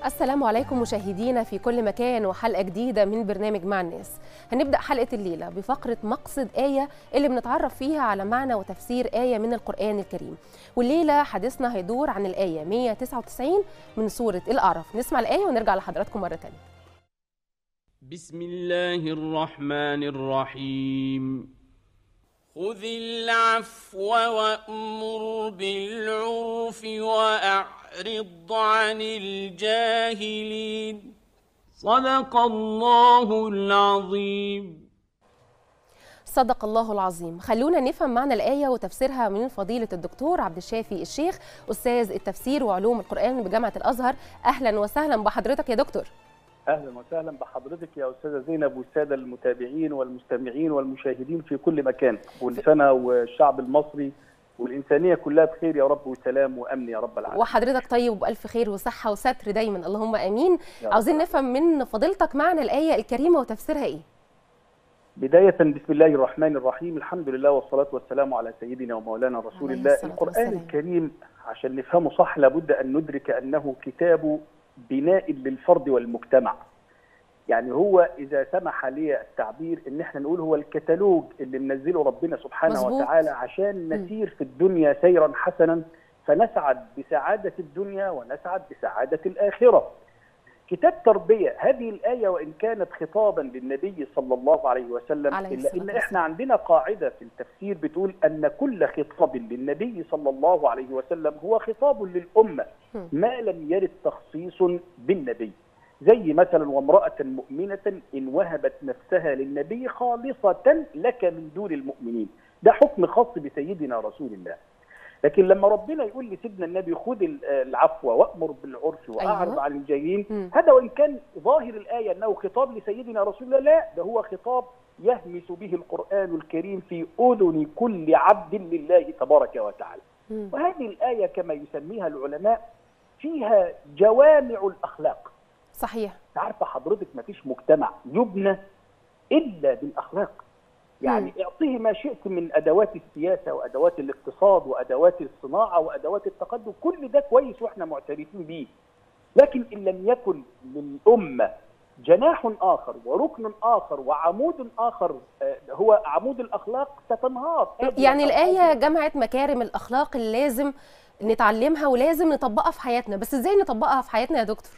السلام عليكم مشاهدينا في كل مكان وحلقة جديدة من برنامج مع الناس هنبدأ حلقة الليلة بفقرة مقصد آية اللي بنتعرف فيها على معنى وتفسير آية من القرآن الكريم والليلة حديثنا هيدور عن الآية 199 من سورة الأعراف نسمع الآية ونرجع لحضراتكم مرة تانية بسم الله الرحمن الرحيم خذ العفو وأمر بالعرف وأعرض عن الجاهلين صدق الله العظيم صدق الله العظيم خلونا نفهم معنى الآية وتفسيرها من فضيلة الدكتور عبد الشافي الشيخ أستاذ التفسير وعلوم القرآن بجامعة الأزهر أهلا وسهلا بحضرتك يا دكتور اهلا وسهلا بحضرتك يا استاذه زينب والساده المتابعين والمستمعين والمشاهدين في كل مكان كل سنه والشعب المصري والانسانيه كلها بخير يا رب وسلام وامن يا رب العالمين وحضرتك طيب وبألف خير وصحة وستر دايما اللهم آمين يا رب. عاوزين نفهم من فضيلتك معنى الآية الكريمة وتفسيرها إيه بدايه بسم الله الرحمن الرحيم الحمد لله والصلاه والسلام على سيدنا ومولانا رسول عليه الله الصلاة القران والسلام. الكريم عشان نفهمه صح لابد ان ندرك انه كتاب بناء للفرد والمجتمع يعني هو اذا سمح لي التعبير ان احنا نقول هو الكتالوج اللي منزله ربنا سبحانه مظبوط. وتعالى عشان نسير في الدنيا سيرا حسنا فنسعد بسعاده الدنيا ونسعد بسعاده الاخره. كتاب تربيه هذه الايه وان كانت خطابا للنبي صلى الله عليه وسلم عليه الا الصلاة ان والسلام. احنا عندنا قاعده في التفسير بتقول ان كل خطاب للنبي صلى الله عليه وسلم هو خطاب للامه هم. ما لم يرد تخصيص بالنبي. زي مثلا وامرأة مؤمنة إن وهبت نفسها للنبي خالصة لك من دون المؤمنين ده حكم خاص بسيدنا رسول الله لكن لما ربنا يقول لسيدنا النبي خذ ال- العفو وأمر بالعرف وأعرض أيوة. عن الجاهلين مم. هذا وإن كان ظاهر الآية أنه خطاب لسيدنا رسول الله لا ده هو خطاب يهمس به القرآن الكريم في أذن كل عبد لله تبارك وتعالى مم. وهذه الآية كما يسميها العلماء فيها جوامع الأخلاق صحيح عارفه حضرتك ما فيش مجتمع يبنى الا بالاخلاق يعني اعطيه ما شئت من ادوات السياسه وادوات الاقتصاد وادوات الصناعه وادوات التقدم كل ده كويس واحنا معترفين بيه لكن ان لم يكن للامه جناح اخر وركن اخر وعمود اخر آه، هو عمود الاخلاق ستنهار هذه يعني الأخلاق. الآية جمعت مكارم الأخلاق اللي لازم نتعلمها ولازم نطبقها في حياتنا بس إزاي نطبقها في حياتنا يا دكتور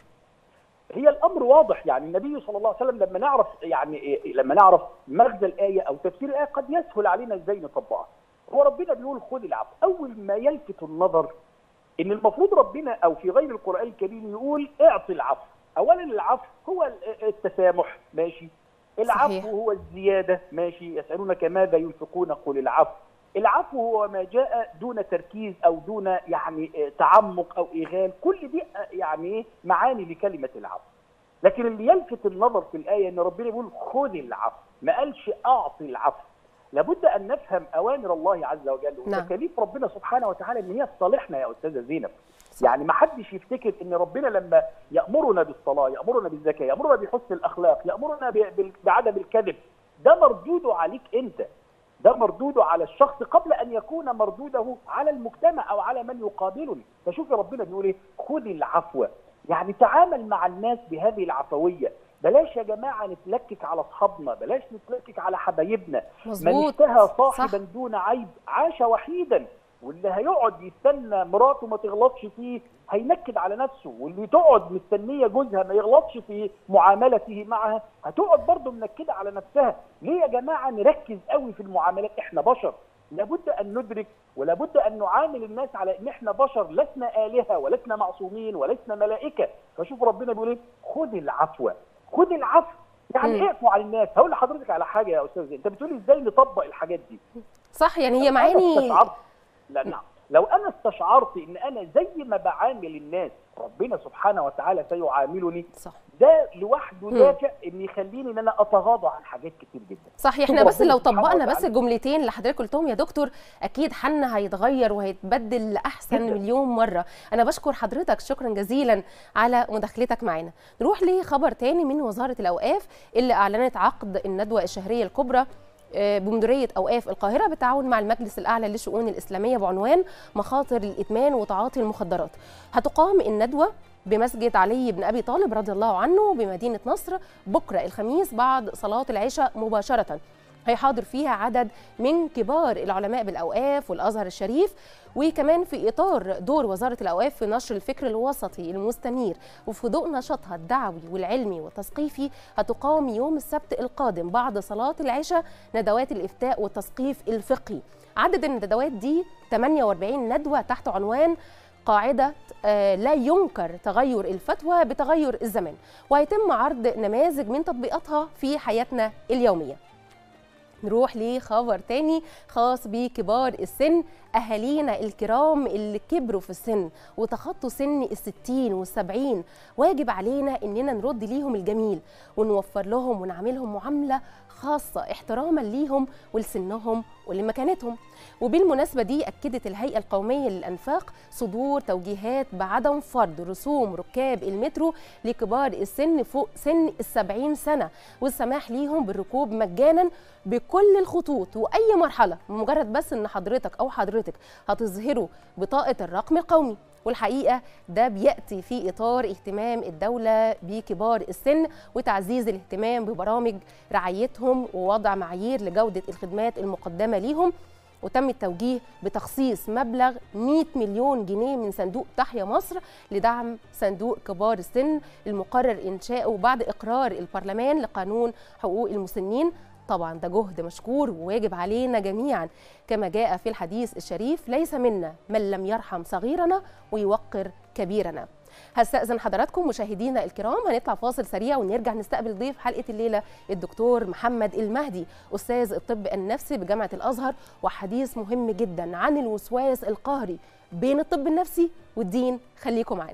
هي الامر واضح يعني النبي صلى الله عليه وسلم لما نعرف يعني إيه لما نعرف مغزى الايه او تفسير الايه قد يسهل علينا ازاي نطبقها. هو ربنا بيقول خذ العفو، اول ما يلفت النظر ان المفروض ربنا او في غير القران الكريم يقول اعطي العفو. اولا العفو هو ال- التسامح ماشي. العفو صحيح. هو الزياده ماشي يسالونك ماذا ينفقون قل العفو. العفو هو ما جاء دون تركيز او دون يعني آه، تعمق او ايغال كل دي آه، يعني إيه معاني لكلمه العفو لكن اللي يلفت النظر في الايه ان ربنا يقول خذ العفو ما قالش اعطي العفو لابد ان نفهم اوامر الله عز وجل نعم. وتكاليف ربنا سبحانه وتعالى ان هي في صالحنا يا استاذه زينب صح. يعني ما حدش يفتكر ان ربنا لما يامرنا بالصلاه يامرنا بالزكاه يامرنا بحسن الاخلاق يامرنا ب- بال- بعدم الكذب ده مردوده عليك انت ده مردوده على الشخص قبل ان يكون مردوده على المجتمع او على من يقابلني فشوف ربنا بيقول ايه خذ العفو يعني تعامل مع الناس بهذه العفويه بلاش يا جماعه نتلكك على اصحابنا بلاش نتلكك على حبايبنا من مظبوط اشتهى صاحبا صح. دون عيب عاش وحيدا واللي هيقعد يستنى مراته ما تغلطش فيه هينكد على نفسه واللي تقعد مستنيه جوزها ما يغلطش في معاملته معها هتقعد برضه منكده على نفسها ليه يا جماعه نركز قوي في المعاملات احنا بشر لابد ان ندرك ولابد ان نعامل الناس على ان احنا بشر لسنا الهه ولسنا معصومين ولسنا ملائكه فشوف ربنا بيقول ايه خذ العفو خذ العفو يعني مم. اعفوا على الناس هقول لحضرتك على حاجه يا استاذ انت بتقولي ازاي نطبق الحاجات دي صح يعني هي لو أنا معاني استشعرت لا نعم لو انا استشعرت ان انا زي ما بعامل الناس ربنا سبحانه وتعالى سيعاملني صح ده لوحده مم. دافع ان يخليني ان انا اتغاضى عن حاجات كتير جدا صح احنا شوف بس ربنا لو سبحانه طبقنا بس وتعالى. الجملتين اللي حضرتك قلتهم يا دكتور اكيد حالنا هيتغير وهيتبدل لاحسن جداً. مليون مره انا بشكر حضرتك شكرا جزيلا على مداخلتك معنا نروح لخبر تاني من وزاره الاوقاف اللي اعلنت عقد الندوه الشهريه الكبرى آه، بمديريه اوقاف القاهره بالتعاون مع المجلس الاعلى للشؤون الاسلاميه بعنوان مخاطر الادمان وتعاطي المخدرات هتقام الندوه بمسجد علي بن ابي طالب رضي الله عنه بمدينه نصر بكره الخميس بعد صلاه العشاء مباشره هيحاضر فيها عدد من كبار العلماء بالاوقاف والازهر الشريف وكمان في اطار دور وزاره الاوقاف في نشر الفكر الوسطي المستنير وفي ضوء نشاطها الدعوي والعلمي والتثقيفي هتقام يوم السبت القادم بعد صلاه العشاء ندوات الافتاء والتثقيف الفقهي عدد الندوات دي 48 ندوه تحت عنوان قاعدة آه، لا ينكر تغير الفتوى بتغير الزمان وهيتم عرض نماذج من تطبيقاتها في حياتنا اليومية نروح لخبر تاني خاص بكبار السن أهالينا الكرام اللي كبروا في السن وتخطوا سن الستين والسبعين واجب علينا إننا نرد ليهم الجميل ونوفر لهم ونعملهم معاملة خاصة احتراما ليهم ولسنهم ولمكانتهم وبالمناسبة دي أكدت الهيئة القومية للأنفاق صدور توجيهات بعدم فرض رسوم ركاب المترو لكبار السن فوق سن السبعين سنة والسماح ليهم بالركوب مجانا بكل الخطوط وأي مرحلة مجرد بس إن حضرتك أو حضرتك هتظهروا بطاقة الرقم القومي والحقيقه ده بياتي في اطار اهتمام الدوله بكبار السن وتعزيز الاهتمام ببرامج رعايتهم ووضع معايير لجوده الخدمات المقدمه ليهم وتم التوجيه بتخصيص مبلغ 100 مليون جنيه من صندوق تحيا مصر لدعم صندوق كبار السن المقرر انشاؤه بعد اقرار البرلمان لقانون حقوق المسنين طبعا ده جهد مشكور وواجب علينا جميعا كما جاء في الحديث الشريف ليس منا من لم يرحم صغيرنا ويوقر كبيرنا هستأذن حضراتكم مشاهدينا الكرام هنطلع فاصل سريع ونرجع نستقبل ضيف حلقة الليلة الدكتور محمد المهدي أستاذ الطب النفسي بجامعة الأزهر وحديث مهم جدا عن الوسواس القهري بين الطب النفسي والدين خليكم معانا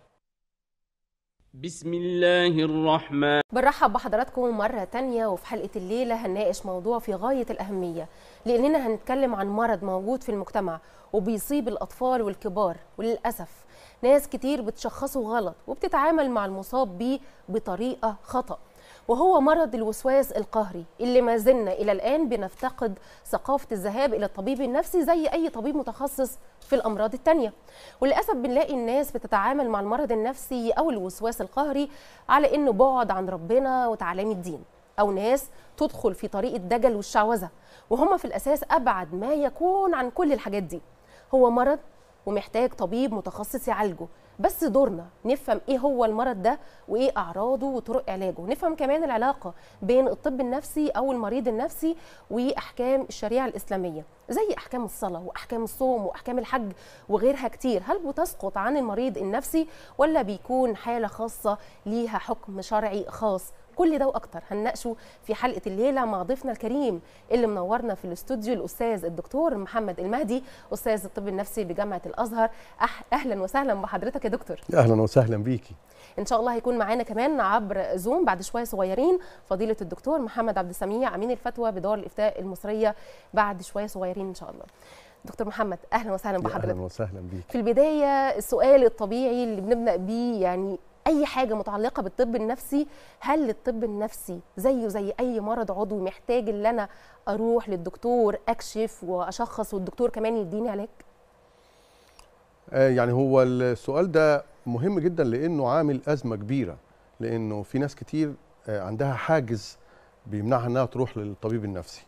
بسم الله الرحمن بنرحب بحضراتكم مرة تانية وفي حلقة الليلة هنناقش موضوع في غاية الأهمية لأننا هنتكلم عن مرض موجود في المجتمع وبيصيب الأطفال والكبار وللأسف ناس كتير بتشخصه غلط وبتتعامل مع المصاب بيه بطريقة خطأ وهو مرض الوسواس القهري اللي ما زلنا إلى الآن بنفتقد ثقافة الذهاب إلى الطبيب النفسي زي أي طبيب متخصص في الأمراض التانية وللأسف بنلاقي الناس بتتعامل مع المرض النفسي أو الوسواس القهري على إنه بعد عن ربنا وتعاليم الدين أو ناس تدخل في طريق الدجل والشعوذة وهم في الأساس أبعد ما يكون عن كل الحاجات دي هو مرض ومحتاج طبيب متخصص يعالجه بس دورنا نفهم ايه هو المرض ده وايه اعراضه وطرق علاجه نفهم كمان العلاقه بين الطب النفسي او المريض النفسي واحكام الشريعه الاسلاميه زي احكام الصلاه واحكام الصوم واحكام الحج وغيرها كتير هل بتسقط عن المريض النفسي ولا بيكون حاله خاصه ليها حكم شرعي خاص كل ده واكتر هنناقشه في حلقه الليله مع ضيفنا الكريم اللي منورنا في الاستوديو الاستاذ الدكتور محمد المهدي استاذ الطب النفسي بجامعه الازهر أح اهلا وسهلا بحضرتك يا دكتور اهلا وسهلا بيكي ان شاء الله هيكون معانا كمان عبر زوم بعد شويه صغيرين فضيله الدكتور محمد عبد السميع امين الفتوى بدار الافتاء المصريه بعد شويه صغيرين ان شاء الله دكتور محمد اهلا وسهلا يا بحضرتك اهلا وسهلا بيكي في البدايه السؤال الطبيعي اللي بنبدا بيه يعني اي حاجه متعلقه بالطب النفسي هل الطب النفسي زيه زي اي مرض عضوي محتاج ان انا اروح للدكتور اكشف واشخص والدكتور كمان يديني علاج آه يعني هو السؤال ده مهم جدا لانه عامل ازمه كبيره لانه في ناس كتير آه عندها حاجز بيمنعها انها تروح للطبيب النفسي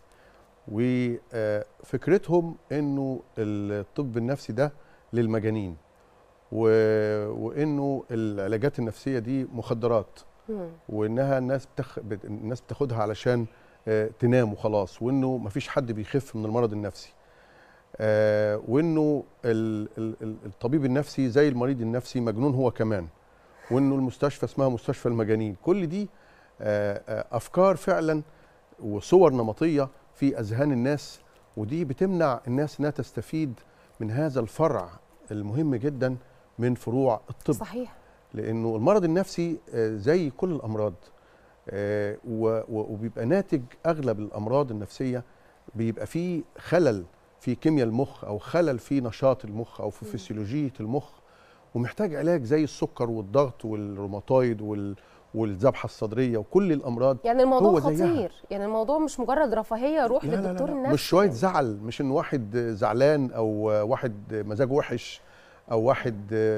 وفكرتهم انه الطب النفسي ده للمجانين و... وانه العلاجات النفسيه دي مخدرات مم. وانها الناس بتخ... بت... الناس بتاخدها علشان آه، تنام وخلاص وانه مفيش حد بيخف من المرض النفسي آه، وانه ال... ال... ال- الطبيب النفسي زي المريض النفسي مجنون هو كمان وانه المستشفى اسمها مستشفى المجانين كل دي آه، آه، افكار فعلا وصور نمطيه في اذهان الناس ودي بتمنع الناس انها تستفيد من هذا الفرع المهم جدا من فروع الطب صحيح لانه المرض النفسي آه، زي كل الامراض آه، و- و- وبيبقى ناتج اغلب الامراض النفسيه بيبقى فيه خلل في كيمياء المخ او خلل في نشاط المخ او في فسيولوجيه المخ ومحتاج علاج زي السكر والضغط والروماتويد وال والذبحه الصدريه وكل الامراض يعني الموضوع هو زيها. خطير يعني الموضوع مش مجرد رفاهيه روح لا لا للدكتور لا لا. النفسي مش شويه زعل مش ان واحد زعلان او واحد مزاجه وحش او واحد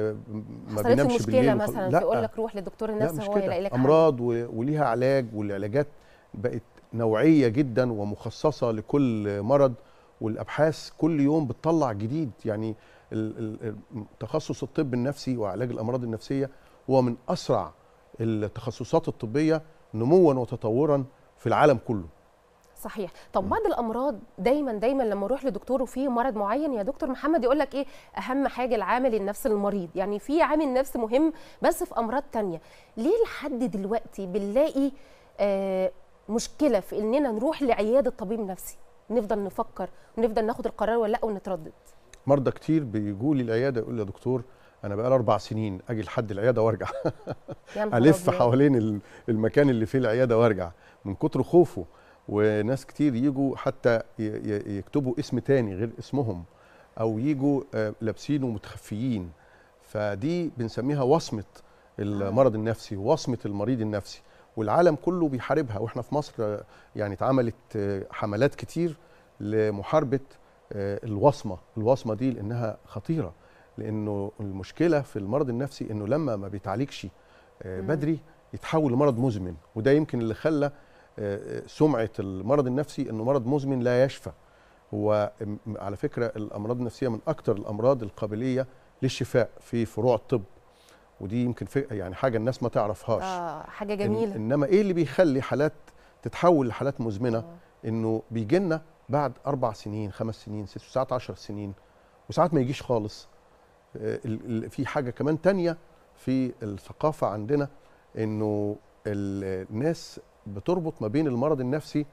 ما حصلت له بينامش مشكله بالليل مثلا لا فيقول لك روح للدكتور لا النفسي مش هو كده يلاقي لك حل. امراض و- وليها علاج والعلاجات بقت نوعيه جدا ومخصصه لكل مرض والابحاث كل يوم بتطلع جديد يعني ال- ال- ال- تخصص الطب النفسي وعلاج الامراض النفسيه هو من اسرع التخصصات الطبيه نموا وتطورا في العالم كله صحيح طب بعض الامراض دايما دايما لما اروح لدكتور وفي مرض معين يا دكتور محمد يقول لك ايه اهم حاجه العامل النفسي للمريض يعني في عامل نفسي مهم بس في امراض تانية ليه لحد دلوقتي بنلاقي آه مشكله في اننا نروح لعياده طبيب نفسي نفضل نفكر ونفضل ناخد القرار ولا لا ونتردد مرضى كتير بيجوا لي العياده يقول لي يا دكتور انا بقالي اربع سنين اجي لحد العياده وارجع يا نهار الف أبيض. حوالين ال- المكان اللي فيه العياده وارجع من كتر خوفه وناس كتير يجوا حتى ي- ي- يكتبوا اسم تاني غير اسمهم او يجوا آه، لابسين ومتخفيين فدي بنسميها وصمه المرض النفسي وصمه المريض النفسي والعالم كله بيحاربها واحنا في مصر آه، يعني اتعملت آه، حملات كتير لمحاربه آه، الوصمه الوصمه دي لانها خطيره لانه المشكله في المرض النفسي انه لما ما بيتعالجش آه، مم. بدري يتحول لمرض مزمن وده يمكن اللي خلى آه، آه، سمعه المرض النفسي انه مرض مزمن لا يشفى هو م- على فكره الامراض النفسيه من اكثر الامراض القابليه للشفاء في فروع الطب ودي يمكن في يعني حاجه الناس ما تعرفهاش اه حاجه إن- جميله انما ايه اللي بيخلي حالات تتحول لحالات مزمنه آه. انه بيجي لنا بعد اربع سنين خمس سنين ست ساعات عشر سنين وساعات ما يجيش خالص آه، ال- ال- في حاجه كمان تانية في الثقافه عندنا انه ال- الناس بتربط ما بين المرض النفسي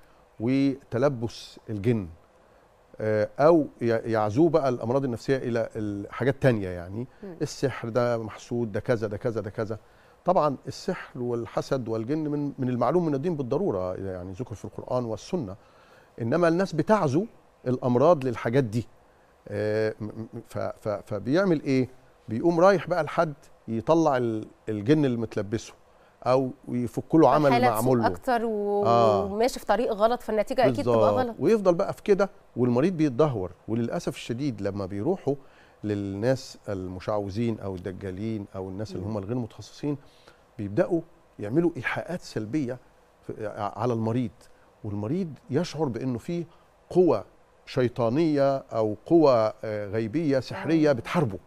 وتلبس الجن آه، او ي- يعزوه بقى الامراض النفسيه الى الحاجات تانية يعني مم. السحر ده محسود ده كذا ده كذا ده كذا طبعا السحر والحسد والجن من من المعلوم من الدين بالضروره يعني ذكر في القران والسنه انما الناس بتعزو الامراض للحاجات دي آه، م- م- ف- ف- فبيعمل ايه بيقوم رايح بقى لحد يطلع ال- الجن اللي متلبسه او يفك له عمل الحالة معمول تسوء له اكتر و- آه. وماشي في طريق غلط فالنتيجه اكيد تبقى بالظبط. غلط ويفضل بقى في كده والمريض بيتدهور وللاسف الشديد لما بيروحوا للناس المشعوذين او الدجالين او الناس اللي هم الغير متخصصين بيبداوا يعملوا ايحاءات سلبيه في- على المريض والمريض يشعر بانه في قوة شيطانيه او قوة آه، غيبيه سحريه آه. بتحاربه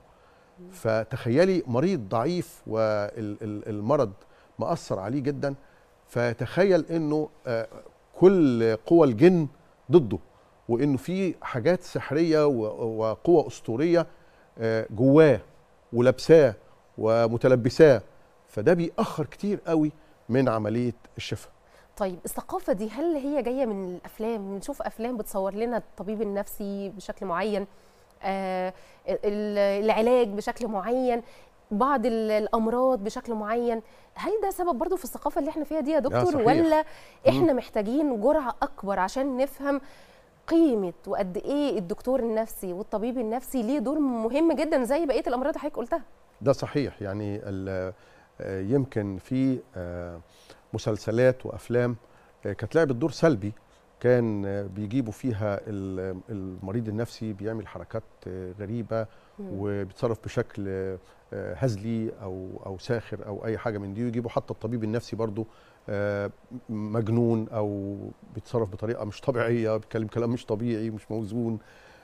فتخيلي مريض ضعيف والمرض مأثر عليه جدا فتخيل انه آه، كل قوى الجن ضده وانه في حاجات سحريه و- وقوى اسطوريه آه، جواه ولابساه ومتلبساه فده بيأخر كتير قوي من عمليه الشفاء طيب الثقافة دي هل هي جاية من الأفلام؟ نشوف أفلام بتصور لنا الطبيب النفسي بشكل معين آه ال- العلاج بشكل معين بعض ال- الأمراض بشكل معين هل ده سبب برضو في الثقافة اللي احنا فيها دي يا دكتور صحيح. ولا احنا محتاجين جرعة أكبر عشان نفهم قيمة وقد إيه الدكتور النفسي والطبيب النفسي ليه دور مهم جدا زي بقية الأمراض اللي حضرتك قلتها ده صحيح يعني ال- آه، يمكن في آه، مسلسلات وافلام آه، كانت لعبت دور سلبي كان آه، بيجيبوا فيها ال- المريض النفسي بيعمل حركات آه، غريبه وبيتصرف بشكل آه، آه، هزلي او او ساخر او اي حاجه من دي ويجيبوا حتى الطبيب النفسي برضو آه، مجنون او بيتصرف بطريقه مش طبيعيه بيتكلم كلام مش طبيعي مش موزون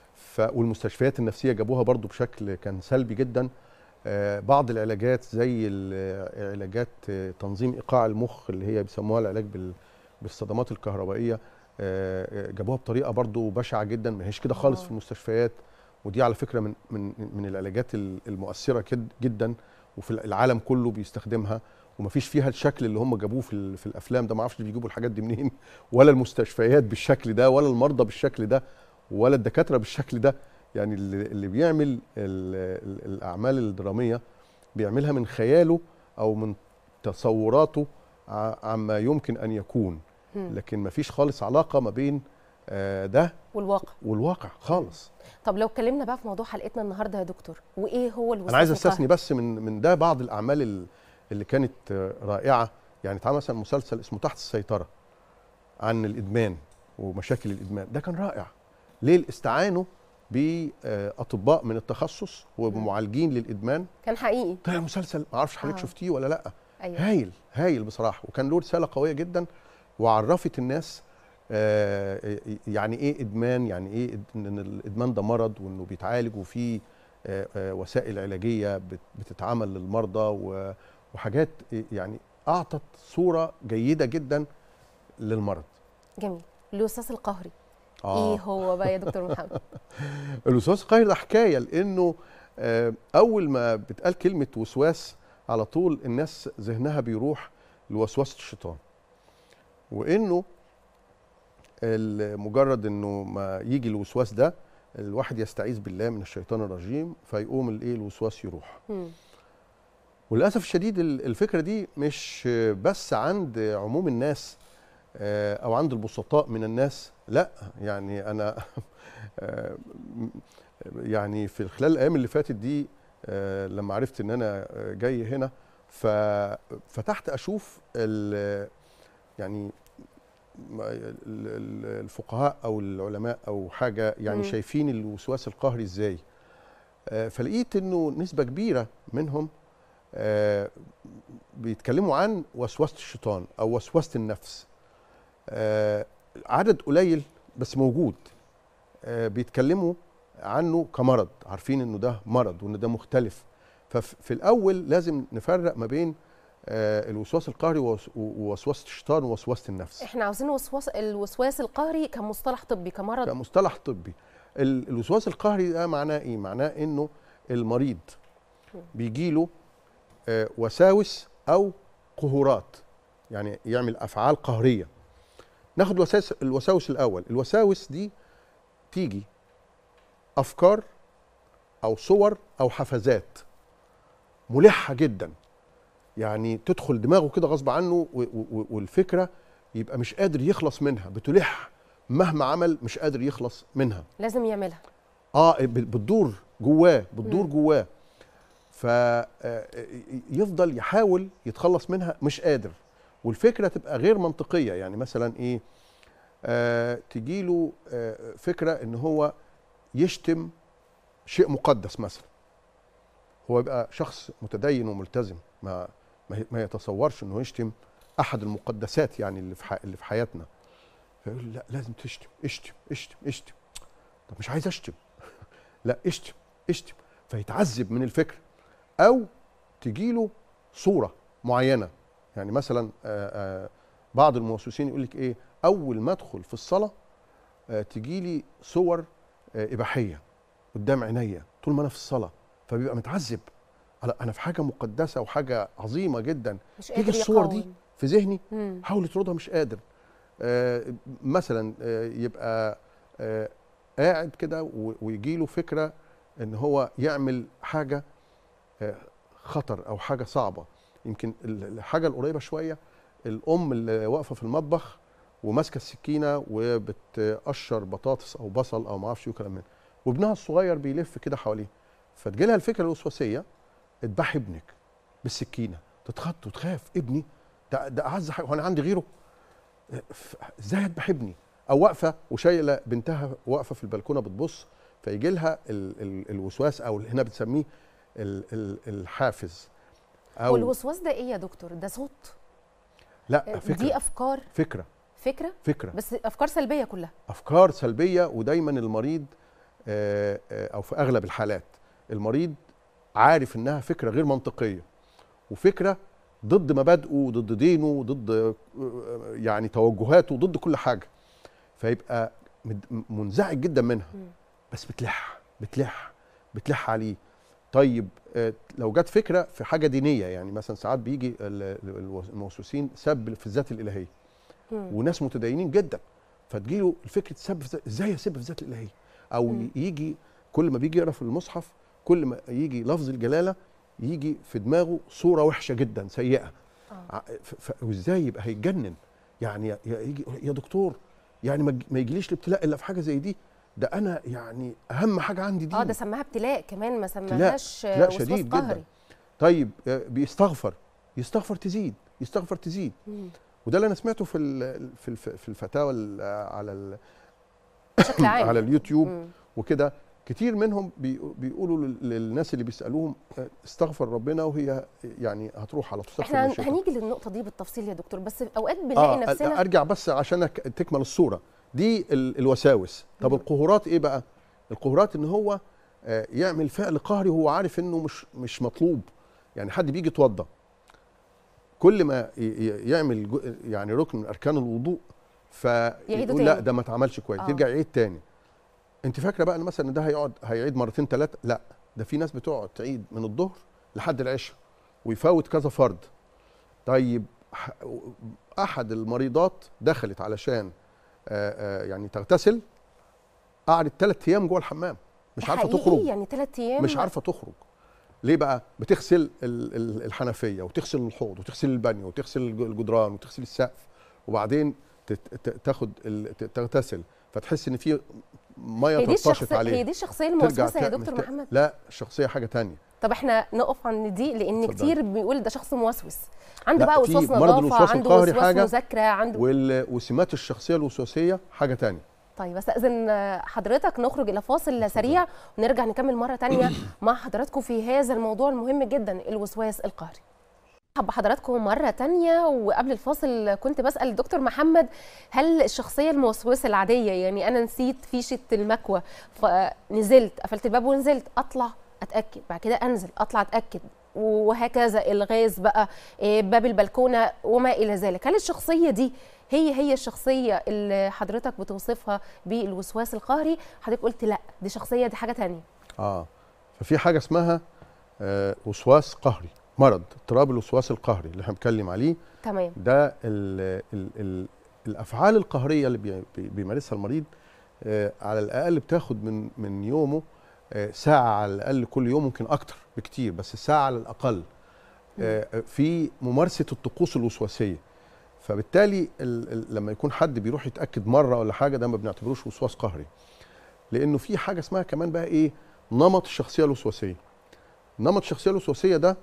ف والمستشفيات النفسيه جابوها برضو بشكل كان سلبي جدا آه، بعض العلاجات زي ال- علاجات آه، تنظيم ايقاع المخ اللي هي بيسموها العلاج بال- بالصدمات الكهربائيه آه، آه، جابوها بطريقه برضو بشعه جدا ما هيش كده خالص آه. في المستشفيات ودي على فكره من من من العلاجات ال- المؤثره كد- جدا وفي العالم كله بيستخدمها ومفيش فيها الشكل اللي هم جابوه في, ال- في الافلام ده ما اعرفش بيجيبوا الحاجات دي منين ولا المستشفيات بالشكل ده ولا المرضى بالشكل ده ولا الدكاتره بالشكل ده يعني اللي, اللي بيعمل ال ال الاعمال الدراميه بيعملها من خياله او من تصوراته ع- عما يمكن ان يكون مم. لكن مفيش خالص علاقه ما بين آه، ده والواقع والواقع خالص طب لو اتكلمنا بقى في موضوع حلقتنا النهارده يا دكتور وايه هو الوسواس انا عايز القهري؟ استثني بس من من ده بعض الاعمال ال- اللي كانت آه، رائعه يعني اتعمل مثلا مسلسل اسمه تحت السيطره عن الادمان ومشاكل الادمان ده كان رائع ليه استعانوا باطباء من التخصص وبمعالجين للادمان كان حقيقي طلع مسلسل ما اعرفش حضرتك آه. شفتيه ولا لا ايوه هايل هايل بصراحه وكان له رساله قويه جدا وعرفت الناس آه، يعني ايه ادمان يعني ايه إد- ان الادمان ده مرض وانه بيتعالج وفي آه، آه، وسائل علاجيه بت- بتتعمل للمرضى و- وحاجات يعني اعطت صوره جيده جدا للمرض جميل الوسواس القهري آه. ايه هو بقى يا دكتور محمد الوسواس القهري ده حكايه لانه آه، اول ما بتقال كلمه وسواس على طول الناس ذهنها بيروح لوسوسه الشيطان وانه ال- مجرد انه ما يجي الوسواس ده الواحد يستعيذ بالله من الشيطان الرجيم فيقوم الايه الوسواس يروح مم. وللاسف الشديد ال- الفكره دي مش بس عند عموم الناس آه، او عند البسطاء من الناس لا يعني انا آه، م- يعني في خلال الايام اللي فاتت دي آه، لما عرفت ان انا آه، جاي هنا ففتحت اشوف ال- يعني ما- ال- ال- الفقهاء او العلماء او حاجه يعني مم. شايفين الوسواس القهري ازاي آه، فلقيت انه نسبه كبيره منهم آه، بيتكلموا عن وسوسه الشيطان او وسوسه النفس آه، عدد قليل بس موجود آه، بيتكلموا عنه كمرض عارفين انه ده مرض وان ده مختلف ففي الاول لازم نفرق ما بين آه، الوسواس القهري ووس- ووسوسه الشيطان ووسوسه النفس احنا عاوزين وسواس الوسواس القهري كمصطلح طبي كمرض كمصطلح طبي ال- الوسواس القهري ده معناه ايه معناه انه المريض بيجيله آه، وساوس او قهورات يعني يعمل افعال قهريه ناخد وساوس الوساوس الاول الوساوس دي تيجي افكار او صور او حفزات ملحه جدا يعني تدخل دماغه كده غصب عنه و- و- والفكره يبقى مش قادر يخلص منها بتلح مهما عمل مش قادر يخلص منها لازم يعملها اه ب- بتدور جواه بتدور مم. جواه فيفضل يحاول يتخلص منها مش قادر والفكره تبقى غير منطقيه يعني مثلا ايه آه تجيله آه فكره ان هو يشتم شيء مقدس مثلا هو يبقى شخص متدين وملتزم ما ما ما يتصورش انه يشتم احد المقدسات يعني اللي في ح- اللي في حياتنا فيقول لا لازم تشتم اشتم اشتم اشتم طب مش عايز اشتم لا اشتم اشتم فيتعذب من الفكره او تجيله صوره معينه يعني مثلا آه، آه، بعض الموسوسين يقول لك ايه اول ما ادخل في الصلاه آه، تجيلي صور آه، اباحيه قدام عينيا طول ما انا في الصلاه فبيبقى متعذب على انا في حاجه مقدسه وحاجه عظيمه جدا مش تيجي قادر الصور دي يقاوم. في ذهني مم. حاول يطردها مش قادر آه مثلا آه يبقى آه قاعد كده و- ويجيله فكره ان هو يعمل حاجه آه خطر او حاجه صعبه يمكن ال- الحاجه القريبه شويه الام اللي واقفه في المطبخ وماسكه السكينه وبتقشر بطاطس او بصل او ما اعرفش ايه وكلام من وابنها الصغير بيلف كده حواليه فتجيلها الفكره الوسواسيه اذبحي ابنك بالسكينه تتخض وتخاف ابني ده ده اعز حاجه وانا عندي غيره ف- ازاي اذبح ابني او واقفه وشايله بنتها واقفه في البلكونه بتبص فيجي لها ال ال الوسواس او هنا بتسميه ال ال الحافز او والوسواس ده ايه يا دكتور ده صوت لا فكره دي افكار فكره فكره فكره بس افكار سلبيه كلها افكار سلبيه ودايما المريض آه، آه، او في اغلب الحالات المريض عارف انها فكره غير منطقيه وفكره ضد مبادئه وضد دينه وضد آه، يعني توجهاته ضد كل حاجه فيبقى مد- منزعج جدا منها مم. بس بتلح بتلح بتلح عليه طيب آه، لو جت فكره في حاجه دينيه يعني مثلا ساعات بيجي ال- ال- الموسوسين سب في الذات الالهيه مم. وناس متدينين جدا فتجيله الفكره سب في ذات- ازاي اسب في ذات الالهيه او مم. يجي كل ما بيجي يقرا في المصحف كل ما يجي لفظ الجلاله يجي في دماغه صوره وحشه جدا سيئه آه. ع- ف- ف- وازاي يبقى هيتجنن يعني يا- يا يجي يا دكتور يعني ما تج- ما يجيليش الابتلاء الا في حاجه زي دي ده انا يعني اهم حاجه عندي دي اه ده سماها ابتلاء كمان ما سماهاش ابتلاء وسواس شديد قهري جدا طيب آه، بيستغفر يستغفر تزيد يستغفر تزيد مم. وده اللي انا سمعته في ال- في الف- في الفتاوى ال- على ال- بشكل عام على اليوتيوب مم. وكده كتير منهم بي- بيقولوا لل- للناس اللي بيسالوهم آه، استغفر ربنا وهي يعني هتروح على طول تستغفر احنا من هن- الشيطان. هنيجي للنقطه دي بالتفصيل يا دكتور بس اوقات بنلاقي اه نفسنا ارجع بس عشان أك- تكمل الصوره دي ال- الوساوس طب مم. القهورات ايه بقى القهورات ان هو آه، يعمل فعل قهري وهو عارف انه مش مش مطلوب يعني حد بيجي يتوضى كل ما ي- ي- يعمل جو- يعني ركن من اركان الوضوء يعيده فيقول لا تاني. ده ما اتعملش كويس آه. يرجع يعيد تاني انت فاكره بقى ان مثلا ده هيقعد هيعيد مرتين ثلاثه لا ده في ناس بتقعد تعيد من الظهر لحد العشاء ويفوت كذا فرض طيب ح- احد المريضات دخلت علشان آه، آه، يعني تغتسل قعدت ثلاث ايام جوه الحمام مش ده عارفه حقيقي تخرج يعني ثلاث ايام مش عارفه تخرج ليه بقى بتغسل ال- ال- الحنفيه وتغسل الحوض وتغسل البانيو وتغسل الج- الجدران وتغسل السقف وبعدين تت- ت- تاخد ال- ت- تغتسل فتحس ان في ميه هي دي تطشت الشخصيه عليه هي دي الشخصيه ترجع الموسوسه يا تعمل دكتور ت- محمد لا الشخصيه حاجه تانية طب احنا نقف عند دي لان اتفضلي. كتير بيقول ده شخص موسوس عنده لا، بقى في وسواس مرض نظافه الوسواس عنده القهري وسواس حاجة مذاكره عنده وال- وسمات الشخصيه الوسواسيه حاجه تانية طيب استاذن حضرتك نخرج الى فاصل سريع ونرجع نكمل مره تانية مع حضراتكم في هذا الموضوع المهم جدا الوسواس القهري مرحبا بحضراتكم مرة تانية وقبل الفاصل كنت بسأل الدكتور محمد هل الشخصية الموسوسة العادية يعني أنا نسيت فيشة المكوى فنزلت قفلت الباب ونزلت أطلع أتأكد بعد كده أنزل أطلع أتأكد وهكذا الغاز بقى إيه، باب البلكونة وما إلى ذلك هل الشخصية دي هي هي الشخصية اللي حضرتك بتوصفها بالوسواس القهري حضرتك قلت لا دي شخصية دي حاجة تانية اه ففي حاجه اسمها آه وسواس قهري مرض اضطراب الوسواس القهري اللي احنا بنتكلم عليه تمام ده ال ال ال الافعال القهريه اللي بي- بي- بيمارسها المريض آه على الاقل بتاخد من من يومه آه ساعه على الاقل كل يوم ممكن اكتر بكتير بس ساعه على الاقل آه في ممارسه الطقوس الوسواسيه فبالتالي ال ال لما يكون حد بيروح يتاكد مره ولا حاجه ده ما بنعتبروش وسواس قهري لانه في حاجه اسمها كمان بقى ايه نمط الشخصيه الوسواسيه نمط الشخصيه الوسواسيه ده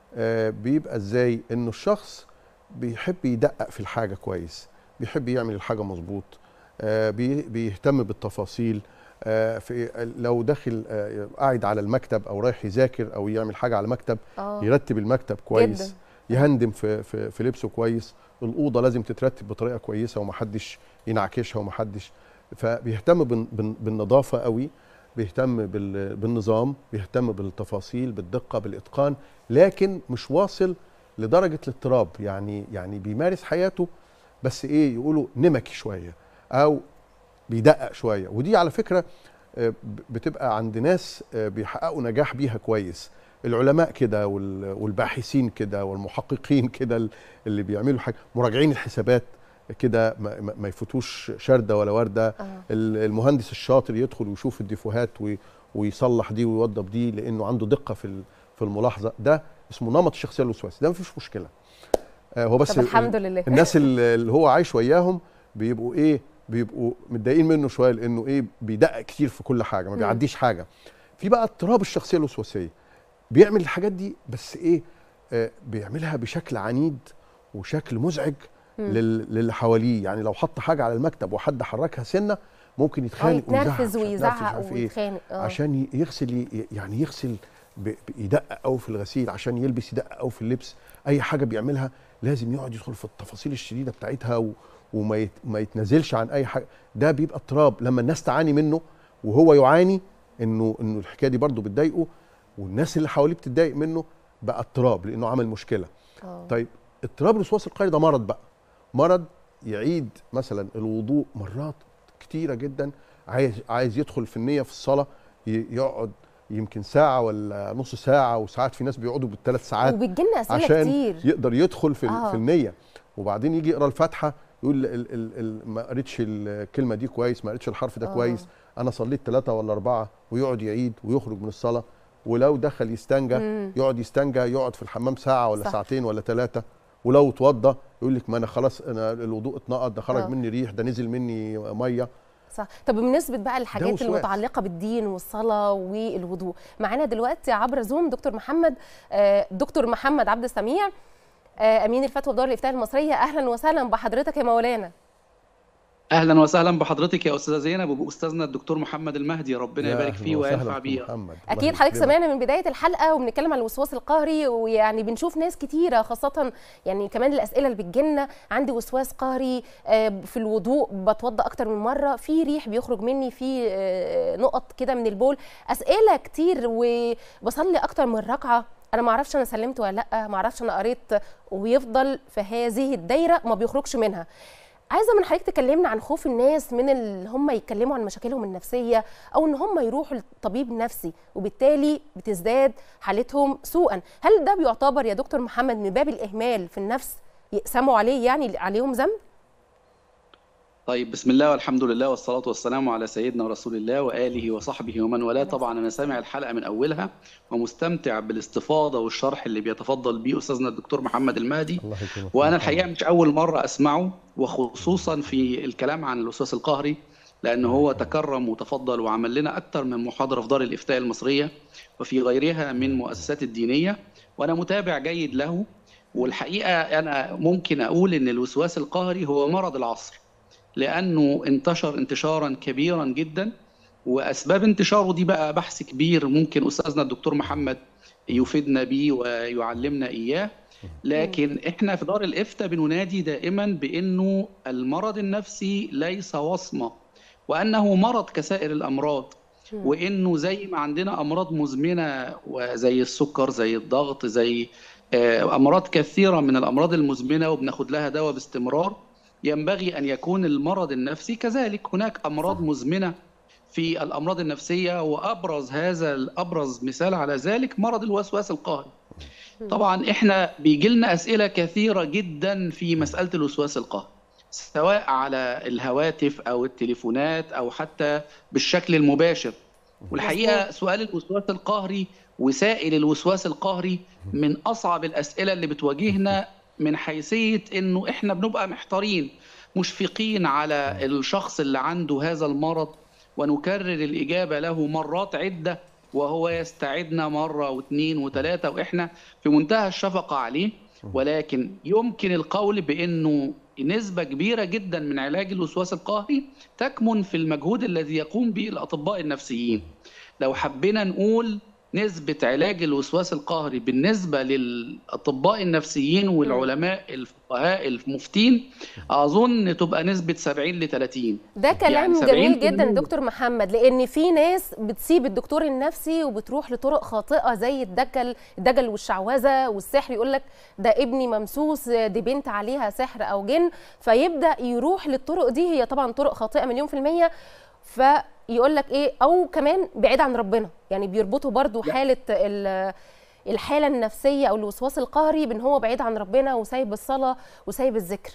آه بيبقى ازاي انه الشخص بيحب يدقق في الحاجه كويس بيحب يعمل الحاجه مظبوط آه بي- بيهتم بالتفاصيل آه في لو داخل آه قاعد على المكتب او رايح يذاكر او يعمل حاجه على مكتب اه يرتب المكتب كويس جداً. يهندم في, في, في لبسه كويس الاوضه لازم تترتب بطريقه كويسه ومحدش ينعكشها ومحدش فبيهتم بال- بال- بالنظافه قوي بيهتم بال- بالنظام بيهتم بالتفاصيل بالدقه بالاتقان لكن مش واصل لدرجه الاضطراب يعني يعني بيمارس حياته بس ايه يقولوا نمكي شويه او بيدقق شويه ودي على فكره آه، ب- بتبقى عند ناس آه، بيحققوا نجاح بيها كويس العلماء كده وال- والباحثين كده والمحققين كده ال- اللي بيعملوا حاجه مراجعين الحسابات كده ما, ما- ما يفوتوش شرده ولا ورده آه. ال- المهندس الشاطر يدخل ويشوف الديفوهات وي- ويصلح دي ويوضب دي لانه عنده دقه في ال- في الملاحظه ده اسمه نمط الشخصيه الوسواسي ده مفيش مشكله آه، هو بس طب ال- الحمد لله الناس اللي اللي هو عايش وياهم بيبقوا ايه بيبقوا متضايقين منه شويه لانه ايه بيدقق كتير في كل حاجه ما مم. بيعديش حاجه في بقى اضطراب الشخصيه الوسواسيه بيعمل الحاجات دي بس ايه آه بيعملها بشكل عنيد وشكل مزعج مم. لل- للي حواليه يعني لو حط حاجه على المكتب وحد حركها سنه ممكن اه يتخانق يتنرفز مش عارف ويزعق عارف إيه. ويتخانق اه عشان ي- يغسل ي- يعني يغسل ب- ب- يدقق قوي في الغسيل عشان يلبس يدقق قوي في اللبس اي حاجه بيعملها لازم يقعد يدخل في التفاصيل الشديده بتاعتها و وما يت ما يتنازلش عن اي حاجه ده بيبقى اضطراب لما الناس تعاني منه وهو يعاني انه انه الحكايه دي برضه بتضايقه والناس اللي حواليه بتتضايق منه بقى اضطراب لانه عمل مشكله آه. طيب اضطراب الوسواس القهري ده مرض بقى مرض يعيد مثلا الوضوء مرات كتيره جدا عايز عايز يدخل في النيه في الصلاه ي- يقعد يمكن ساعه ولا نص ساعه وساعات في ناس بيقعدوا بالثلاث ساعات وبتجيلنا اسئله عشان كتير يقدر يدخل في, آه. آه. في النيه وبعدين يجي يقرا الفاتحه يقول ال ال ال ما قريتش الكلمه دي كويس ما قريتش الحرف ده آه. آه. كويس انا صليت ثلاثه ولا اربعه ويقعد يعيد ويخرج من الصلاه ولو دخل يستنجى مم. يقعد يستنجى يقعد في الحمام ساعه ولا صح. صح. ساعتين ولا ثلاثه ولو اتوضى يقول لك ما انا خلاص انا الوضوء اتنقض ده خرج آه. آه. مني ريح ده نزل مني ميه صح طب بمناسبه بقى الحاجات وسواس. المتعلقه بالدين والصلاه والوضوء معانا دلوقتي عبر زوم دكتور محمد آه، دكتور محمد عبد السميع آه، امين الفتوى بدار الافتاء المصريه اهلا وسهلا بحضرتك يا مولانا اهلا وسهلا بحضرتك يا استاذه زينب وباستاذنا الدكتور محمد المهدي ربنا يا يبارك أهلاً فيه وسهلاً وينفع دكتور بيه محمد. الله اكيد حضرتك يكرمك. سمعنا من بدايه الحلقه وبنتكلم عن الوسواس القهري ويعني بنشوف ناس كتيره خاصه يعني كمان الاسئله اللي بتجيلنا عندي وسواس قهري آه، في الوضوء بتوضا اكتر من مره في ريح بيخرج مني في آه، نقط كده من البول اسئله كتير وبصلي اكتر من ركعه انا ما اعرفش انا سلمت ولا لا ما اعرفش انا قريت ويفضل في هذه الدايره ما بيخرجش منها عايزه من حضرتك تكلمنا عن خوف الناس من اللي هم يتكلموا عن مشاكلهم النفسيه او ان هم يروحوا للطبيب النفسي وبالتالي بتزداد حالتهم سوءا هل ده بيعتبر يا دكتور محمد من باب الاهمال في النفس يقسموا عليه يعني عليهم ذنب طيب بسم الله والحمد لله والصلاة والسلام على سيدنا رسول الله وآله وصحبه ومن والاه طبعا أنا سامع الحلقة من أولها ومستمتع بالاستفاضة والشرح اللي بيتفضل بيه أستاذنا الدكتور محمد المهدي الله يكرمك وأنا الحقيقة مش أول مرة أسمعه وخصوصا في الكلام عن الوسواس القهري لأن هو تكرم وتفضل وعمل لنا أكثر من محاضرة في دار الإفتاء المصرية وفي غيرها من مؤسسات الدينية وأنا متابع جيد له والحقيقة أنا ممكن أقول إن الوسواس القهري هو مرض العصر لانه انتشر انتشارا كبيرا جدا واسباب انتشاره دي بقى بحث كبير ممكن استاذنا الدكتور محمد يفيدنا بيه ويعلمنا اياه لكن احنا في دار الافتاء بننادي دائما بانه المرض النفسي ليس وصمه وانه مرض كسائر الامراض وانه زي ما عندنا امراض مزمنه وزي السكر زي الضغط زي آه، امراض كثيره من الامراض المزمنه وبناخد لها دواء باستمرار ينبغي ان يكون المرض النفسي كذلك هناك امراض مزمنه في الامراض النفسيه وابرز هذا الابرز مثال على ذلك مرض الوسواس القهري طبعا احنا بيجي لنا اسئله كثيره جدا في مساله الوسواس القهري سواء على الهواتف او التليفونات او حتى بالشكل المباشر والحقيقه سؤال الوسواس القهري وسائل الوسواس القهري من اصعب الاسئله اللي بتواجهنا من حيثيه انه احنا بنبقى محتارين مشفقين على الشخص اللي عنده هذا المرض ونكرر الاجابه له مرات عده وهو يستعدنا مره واثنين وثلاثه واحنا في منتهى الشفقه عليه ولكن يمكن القول بانه نسبة كبيرة جدا من علاج الوسواس القهري تكمن في المجهود الذي يقوم به الأطباء النفسيين. لو حبينا نقول نسبة علاج الوسواس القهري بالنسبة للأطباء النفسيين والعلماء الفقهاء المفتين أظن تبقى نسبة 70 ل 30 ده كلام يعني جميل 70% جدا يا دكتور محمد لان في ناس بتسيب الدكتور النفسي وبتروح لطرق خاطئه زي الدجل الدجل والشعوذه والسحر يقول لك ده ابني ممسوس دي بنت عليها سحر او جن فيبدا يروح للطرق دي هي طبعا طرق خاطئه مليون في الميه فيقول لك ايه او كمان بعيد عن ربنا يعني بيربطوا برضو حاله ال- الحاله النفسيه او الوسواس القهري بان هو بعيد عن ربنا وسايب الصلاه وسايب الذكر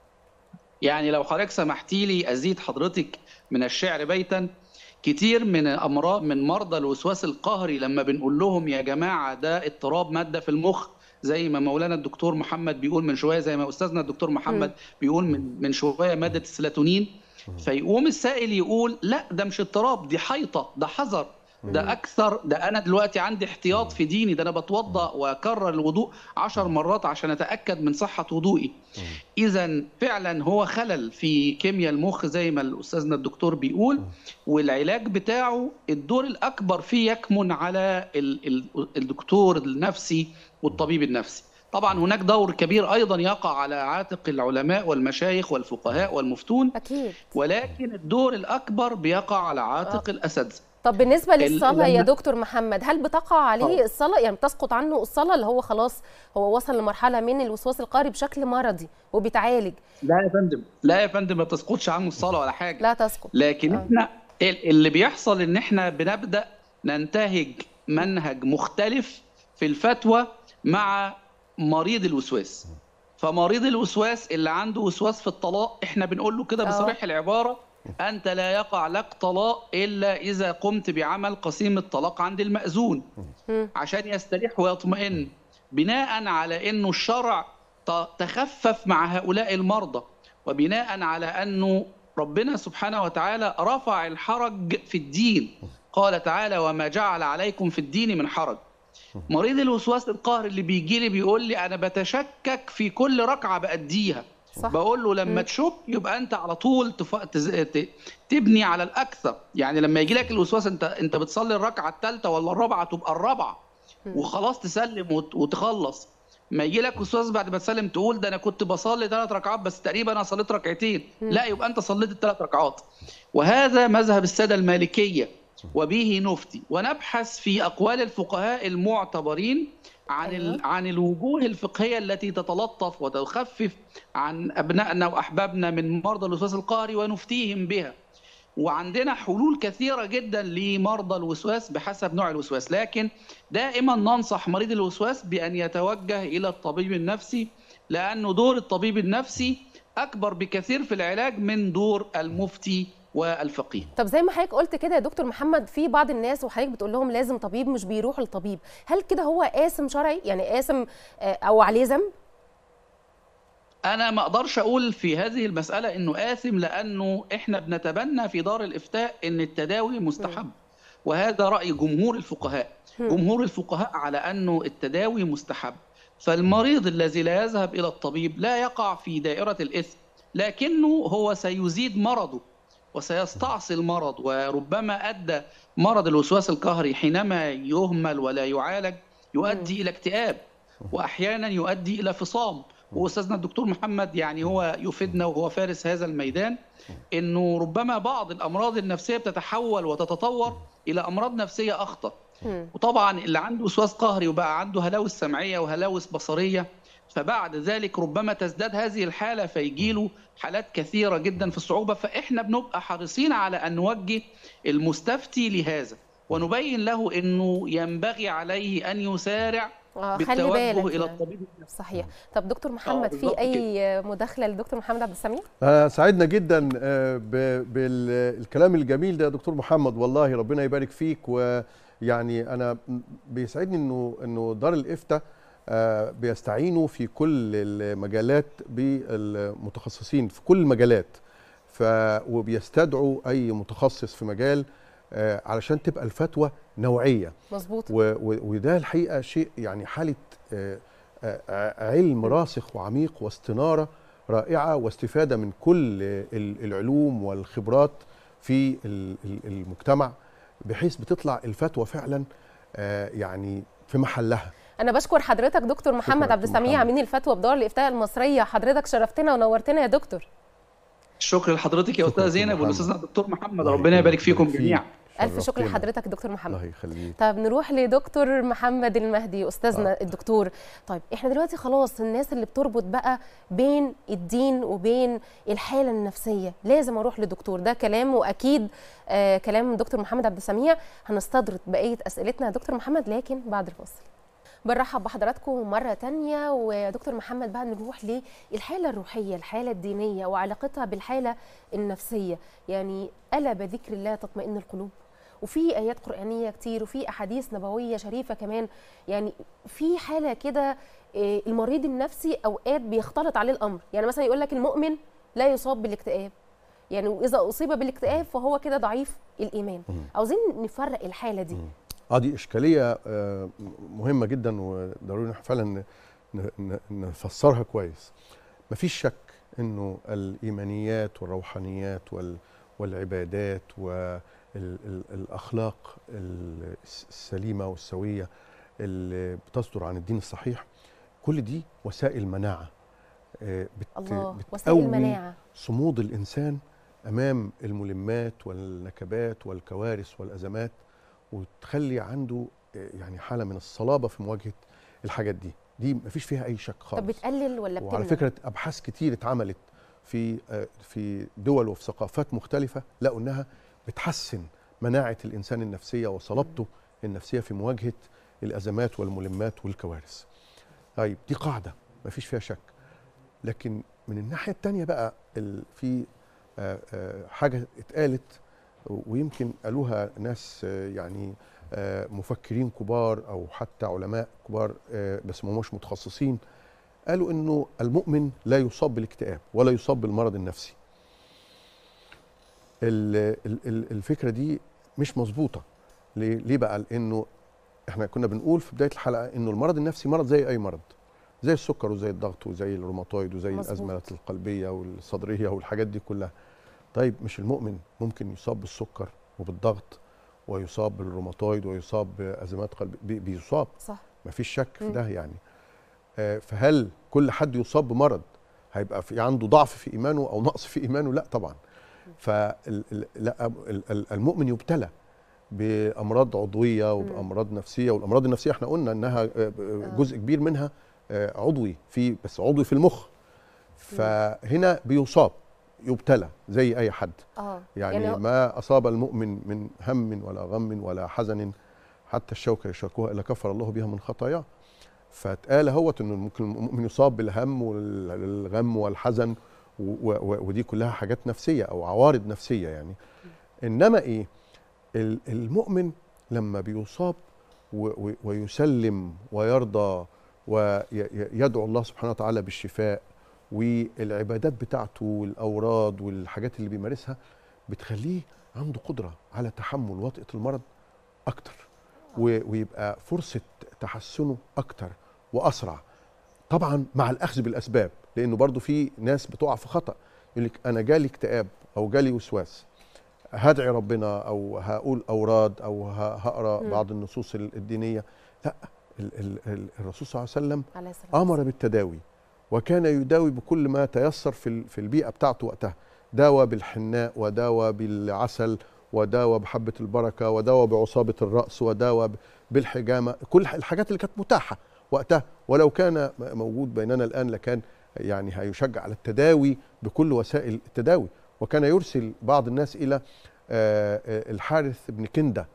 يعني لو حضرتك سمحتي لي ازيد حضرتك من الشعر بيتا كتير من امراض من مرضى الوسواس القهري لما بنقول لهم يا جماعه ده اضطراب ماده في المخ زي ما مولانا الدكتور محمد بيقول من شويه زي ما استاذنا الدكتور محمد بيقول من من شويه ماده السيلاتونين فيقوم السائل يقول لا ده مش اضطراب دي حيطه ده حذر ده اكثر ده انا دلوقتي عندي احتياط في ديني ده انا بتوضا واكرر الوضوء عشر مرات عشان اتاكد من صحه وضوئي اذا فعلا هو خلل في كيمياء المخ زي ما استاذنا الدكتور بيقول والعلاج بتاعه الدور الاكبر فيه يكمن على ال- ال- الدكتور النفسي والطبيب النفسي طبعا هناك دور كبير ايضا يقع على عاتق العلماء والمشايخ والفقهاء والمفتون اكيد ولكن الدور الاكبر بيقع على عاتق الاساتذه طب بالنسبه ال- للصلاه يا لما- دكتور محمد هل بتقع عليه طبعا. الصلاه يعني تسقط عنه الصلاه اللي هو خلاص هو وصل لمرحله من الوسواس القهري بشكل مرضي وبيتعالج لا يا فندم لا يا فندم ما تسقطش عنه الصلاه ولا حاجه لا تسقط لكن آه. احنا ال- اللي بيحصل ان احنا بنبدا ننتهج منهج مختلف في الفتوى مع مريض الوسواس فمريض الوسواس اللي عنده وسواس في الطلاق احنا بنقول له كده آه. بصريح العباره انت لا يقع لك طلاق الا اذا قمت بعمل قسيم الطلاق عند المأذون مم. عشان يستريح ويطمئن بناء على انه الشرع ت- تخفف مع هؤلاء المرضى وبناء على انه ربنا سبحانه وتعالى رفع الحرج في الدين قال تعالى وما جعل عليكم في الدين من حرج مريض الوسواس القهري اللي بيجي لي بيقول لي انا بتشكك في كل ركعه باديها صح. بقول له لما تشك يبقى انت على طول تف... تز... ت... تبني على الاكثر يعني لما يجي لك الوسواس انت انت بتصلي الركعه الثالثه ولا الرابعه تبقى الرابعه وخلاص تسلم وت... وتخلص ما يجي لك وسواس بعد ما تسلم تقول ده انا كنت بصلي ثلاث ركعات بس تقريبا انا صليت ركعتين لا يبقى انت صليت الثلاث ركعات وهذا مذهب الساده المالكيه وبه نفتي ونبحث في اقوال الفقهاء المعتبرين عن ال... أيوة. عن الوجوه الفقهيه التي تتلطف وتخفف عن ابنائنا واحبابنا من مرضى الوسواس القهري ونفتيهم بها وعندنا حلول كثيره جدا لمرضى الوسواس بحسب نوع الوسواس لكن دائما ننصح مريض الوسواس بان يتوجه الى الطبيب النفسي لانه دور الطبيب النفسي اكبر بكثير في العلاج من دور المفتي والفقيه طب زي ما حضرتك قلت كده يا دكتور محمد في بعض الناس وحضرتك بتقول لهم لازم طبيب مش بيروحوا للطبيب هل كده هو قاسم شرعي يعني قاسم آه، او عليه ذنب انا ما اقدرش اقول في هذه المساله انه آثم لانه احنا بنتبنى في دار الافتاء ان التداوي مستحب وهذا راي جمهور الفقهاء جمهور الفقهاء على انه التداوي مستحب فالمريض الذي لا يذهب الى الطبيب لا يقع في دائره الاثم لكنه هو سيزيد مرضه وسيستعصي المرض وربما ادى مرض الوسواس القهري حينما يهمل ولا يعالج يؤدي الى اكتئاب واحيانا يؤدي الى فصام واستاذنا الدكتور محمد يعني هو يفيدنا وهو فارس هذا الميدان انه ربما بعض الامراض النفسيه بتتحول وتتطور الى امراض نفسيه اخطر مم. وطبعا اللي عنده وسواس قهري وبقى عنده هلاوس سمعيه وهلاوس بصريه فبعد ذلك ربما تزداد هذه الحاله فيجيله حالات كثيره جدا في الصعوبه فاحنا بنبقى حريصين على ان نوجه المستفتي لهذا ونبين له انه ينبغي عليه ان يسارع آه، خلي بالتوجه بالك الى يعني. الطبيب النفسي صحيح طب دكتور محمد في بالظبط اي مداخله للدكتور محمد عبد السميع آه، سعدنا جدا آه، ب- بالكلام الجميل ده يا دكتور محمد والله ربنا يبارك فيك ويعني انا م- بيسعدني انه انه دار الافتاء آه، بيستعينوا في كل المجالات بالمتخصصين في كل المجالات ف وبيستدعوا اي متخصص في مجال آه، علشان تبقى الفتوى نوعيه مظبوط و- و- وده الحقيقه شيء يعني حاله آه، آه، علم راسخ وعميق واستناره رائعه واستفاده من كل ال- العلوم والخبرات في ال- ال- المجتمع بحيث بتطلع الفتوى فعلا آه، يعني في محلها انا بشكر حضرتك دكتور محمد شكراً عبد دكتور السميع محمد. امين الفتوى بدار الافتاء المصريه حضرتك شرفتنا ونورتنا يا دكتور شكرا لحضرتك يا شكراً استاذ دكتور زينب محمد. والاستاذنا الدكتور محمد الله ربنا يبارك فيكم فيك. جميعا الف شكر شرفتنا. لحضرتك دكتور محمد الله يخليك طب نروح لدكتور محمد المهدي استاذنا آه. الدكتور طيب احنا دلوقتي خلاص الناس اللي بتربط بقى بين الدين وبين الحاله النفسيه لازم اروح لدكتور ده كلام واكيد آه كلام دكتور محمد عبد السميع هنستدرك بقيه اسئلتنا يا دكتور محمد لكن بعد الفاصل برحب بحضراتكم مرة تانية ودكتور محمد بقى نروح للحالة الروحية الحالة الدينية وعلاقتها بالحالة النفسية يعني ألا بذكر الله تطمئن القلوب وفي آيات قرآنية كتير وفي أحاديث نبوية شريفة كمان يعني في حالة كده آه، المريض النفسي أوقات بيختلط عليه الأمر يعني مثلا يقول لك المؤمن لا يصاب بالاكتئاب يعني وإذا أصيب بالاكتئاب فهو كده ضعيف الإيمان عاوزين نفرق الحالة دي اه دي اشكاليه آه، مهمه جدا وضروري إحنا فعلا ن- ن- نفسرها كويس مفيش شك انه الايمانيات والروحانيات وال- والعبادات والاخلاق السليمه والسويه اللي بتصدر عن الدين الصحيح كل دي وسائل مناعه آه، بت- الله وسائل بتقوي مناعة صمود الانسان امام الملمات والنكبات والكوارث والازمات وتخلي عنده آه، يعني حاله من الصلابه في مواجهه الحاجات دي دي مفيش فيها اي شك خالص طب بتقلل ولا بتمنع وعلى فكره ابحاث كتير اتعملت في آه، في دول وفي ثقافات مختلفه لقوا انها بتحسن مناعه الانسان النفسيه وصلابته النفسيه في مواجهه الازمات والملمات والكوارث. طيب دي قاعده مفيش فيها شك. لكن من الناحيه الثانيه بقى ال- في آه، آه، حاجه اتقالت ويمكن قالوها ناس آه، يعني آه، مفكرين كبار او حتى علماء كبار آه، بس ما هماش متخصصين قالوا انه المؤمن لا يصاب بالاكتئاب ولا يصاب بالمرض النفسي ال- ال- ال- الفكره دي مش مظبوطه ليه ليه بقى لانه احنا كنا بنقول في بدايه الحلقه انه المرض النفسي مرض زي اي مرض زي السكر وزي الضغط وزي الروماتويد وزي مظبوط. الازمات القلبيه والصدريه والحاجات دي كلها طيب مش المؤمن ممكن يصاب بالسكر وبالضغط ويصاب بالروماتويد ويصاب بازمات قلب بي- بيصاب صح ما فيش شك في مم. ده يعني آه، فهل كل حد يصاب بمرض هيبقى في عنده ضعف في ايمانه او نقص في ايمانه لا طبعا فالمؤمن يبتلى بامراض عضويه وبامراض نفسيه والامراض النفسيه احنا قلنا انها آه، آه، جزء كبير منها آه، عضوي في بس عضوي في المخ فهنا بيصاب يبتلى زي اي حد اه يعني, هو- ما اصاب المؤمن من هم ولا غم ولا حزن حتى الشوكه يشاكوها الا كفر الله بها من خطاياه فاتقال هوت انه ممكن المؤمن يصاب بالهم والغم والحزن و- و- ودي كلها حاجات نفسيه او عوارض نفسيه يعني انما ايه ال- المؤمن لما بيصاب و- و- ويسلم ويرضى ويدعو الله سبحانه وتعالى بالشفاء والعبادات بتاعته والاوراد والحاجات اللي بيمارسها بتخليه عنده قدره على تحمل وطئه المرض اكتر و- ويبقى فرصه تحسنه اكتر واسرع طبعا مع الاخذ بالاسباب لانه برضو في ناس بتقع في خطا يقول لك انا جالي اكتئاب او جالي وسواس هدعي ربنا او هقول اوراد او ه- هقرا مم. بعض النصوص ال- الدينيه لا ال- ال- ال- الرسول صلى الله عليه وسلم عليه الصلاة امر بالتداوي وكان يداوي بكل ما تيسر في ال- في البيئه بتاعته وقتها داوى بالحناء وداوى بالعسل وداوى بحبه البركه وداوى بعصابه الراس وداوى ب- بالحجامه كل الحاجات اللي كانت متاحه وقتها ولو كان م- موجود بيننا الان لكان يعني هيشجع على التداوي بكل وسائل التداوي وكان يرسل بعض الناس الى آه، آه، الحارث بن كنده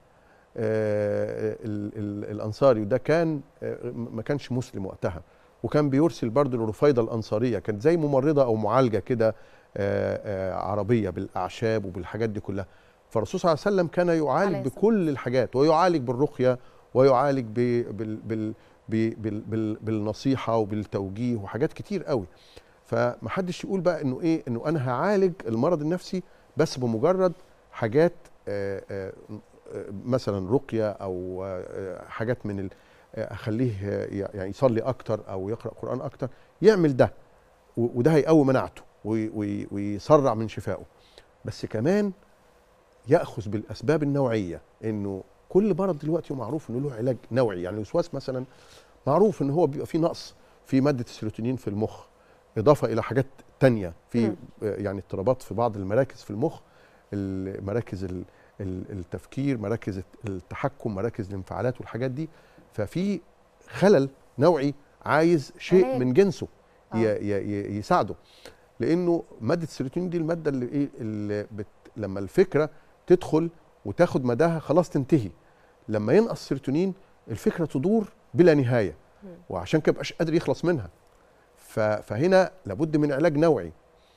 آه، ال- ال- الانصاري وده كان آه، ما كانش مسلم وقتها وكان بيرسل برضه لرفيضه الانصاريه كانت زي ممرضه او معالجه كده آه، آه، عربيه بالاعشاب وبالحاجات دي كلها فالرسول صلى الله عليه وسلم كان عليه يعالج الصلاة بكل الحاجات ويعالج بالرقيه ويعالج ب- بال بال ب- بال بال بالنصيحه وبالتوجيه وحاجات كتير قوي فمحدش يقول بقى انه ايه انه انا هعالج المرض النفسي بس بمجرد حاجات آه، آه، آه، مثلا رقيه او آه، حاجات من ال- آه، اخليه آه، يعني يصلي اكتر او يقرا قران اكتر يعمل ده و- وده هيقوي مناعته وي- وي- ويسرع من شفائه بس كمان ياخذ بالاسباب النوعيه انه كل مرض دلوقتي معروف انه له علاج نوعي يعني الوسواس مثلا معروف ان هو بيبقى فيه نقص في ماده السيروتونين في المخ اضافه الى حاجات تانية في مم. آه، يعني اضطرابات في بعض المراكز في المخ ال- مراكز ال- ال- التفكير مراكز الت- التحكم مراكز الانفعالات والحاجات دي ففي خلل نوعي عايز شيء علاج. من جنسه آه. ي- ي- ي- يساعده لانه ماده السيروتونين دي الماده اللي ايه اللي بت لما الفكره تدخل وتاخد مداها خلاص تنتهي لما ينقص السيروتونين الفكره تدور بلا نهايه مم. وعشان كده مبقاش قادر يخلص منها ف- فهنا لابد من علاج نوعي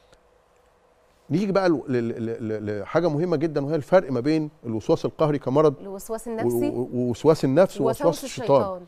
نيجي بقى ل- ل- ل- لحاجه مهمه جدا وهي الفرق ما بين الوسواس القهري كمرض الوسواس و- النفسي و- ووسواس النفس ووسواس ووسوس الشيطان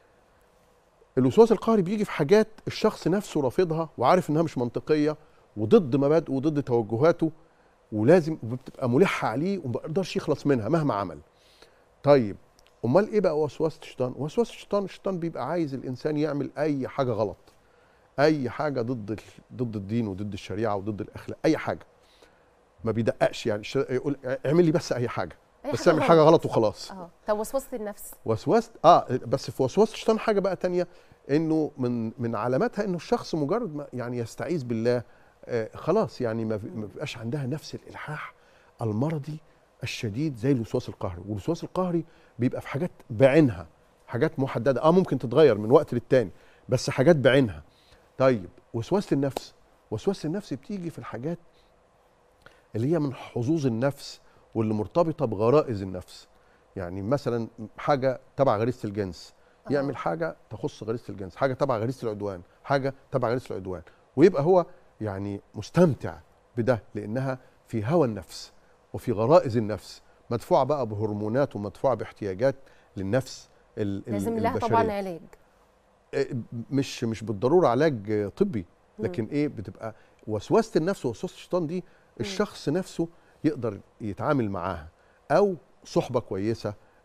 الوسواس القهري بيجي في حاجات الشخص نفسه رافضها وعارف انها مش منطقيه وضد مبادئه وضد توجهاته ولازم بتبقى ملحه عليه وما بيقدرش يخلص منها مهما عمل. طيب امال ايه بقى وسواس الشيطان؟ وسواس الشيطان الشيطان بيبقى عايز الانسان يعمل اي حاجه غلط. اي حاجه ضد ال- ضد الدين وضد الشريعه وضد الاخلاق اي حاجه. ما بيدققش يعني الش- يقول اعمل لي بس اي حاجه أي بس اعمل حاجه غلط وخلاص. اه طب وسوسه النفس وسواس اه بس في وسواس الشيطان حاجه بقى تانية انه من من علاماتها انه الشخص مجرد ما يعني يستعيذ بالله آه خلاص يعني ما في- ما بيبقاش عندها نفس الالحاح المرضي الشديد زي الوسواس القهري والوسواس القهري بيبقى في حاجات بعينها حاجات محدده اه ممكن تتغير من وقت للتاني بس حاجات بعينها طيب وسواس النفس وسواس النفس بتيجي في الحاجات اللي هي من حظوظ النفس واللي مرتبطه بغرائز النفس يعني مثلا حاجه تبع غريزه الجنس آه. يعمل حاجه تخص غريزه الجنس حاجه تبع غريزه العدوان حاجه تبع غريزه العدوان ويبقى هو يعني مستمتع بده لانها في هوى النفس وفي غرائز النفس مدفوعه بقى بهرمونات ومدفوعه باحتياجات للنفس ال- ال- لازم لها البشرية. طبعا علاج إيه، مش مش بالضروره علاج آه، طبي لكن ايه بتبقى وسوسه النفس ووسوسه الشيطان دي الشخص نفسه يقدر يتعامل معاها او صحبه كويسه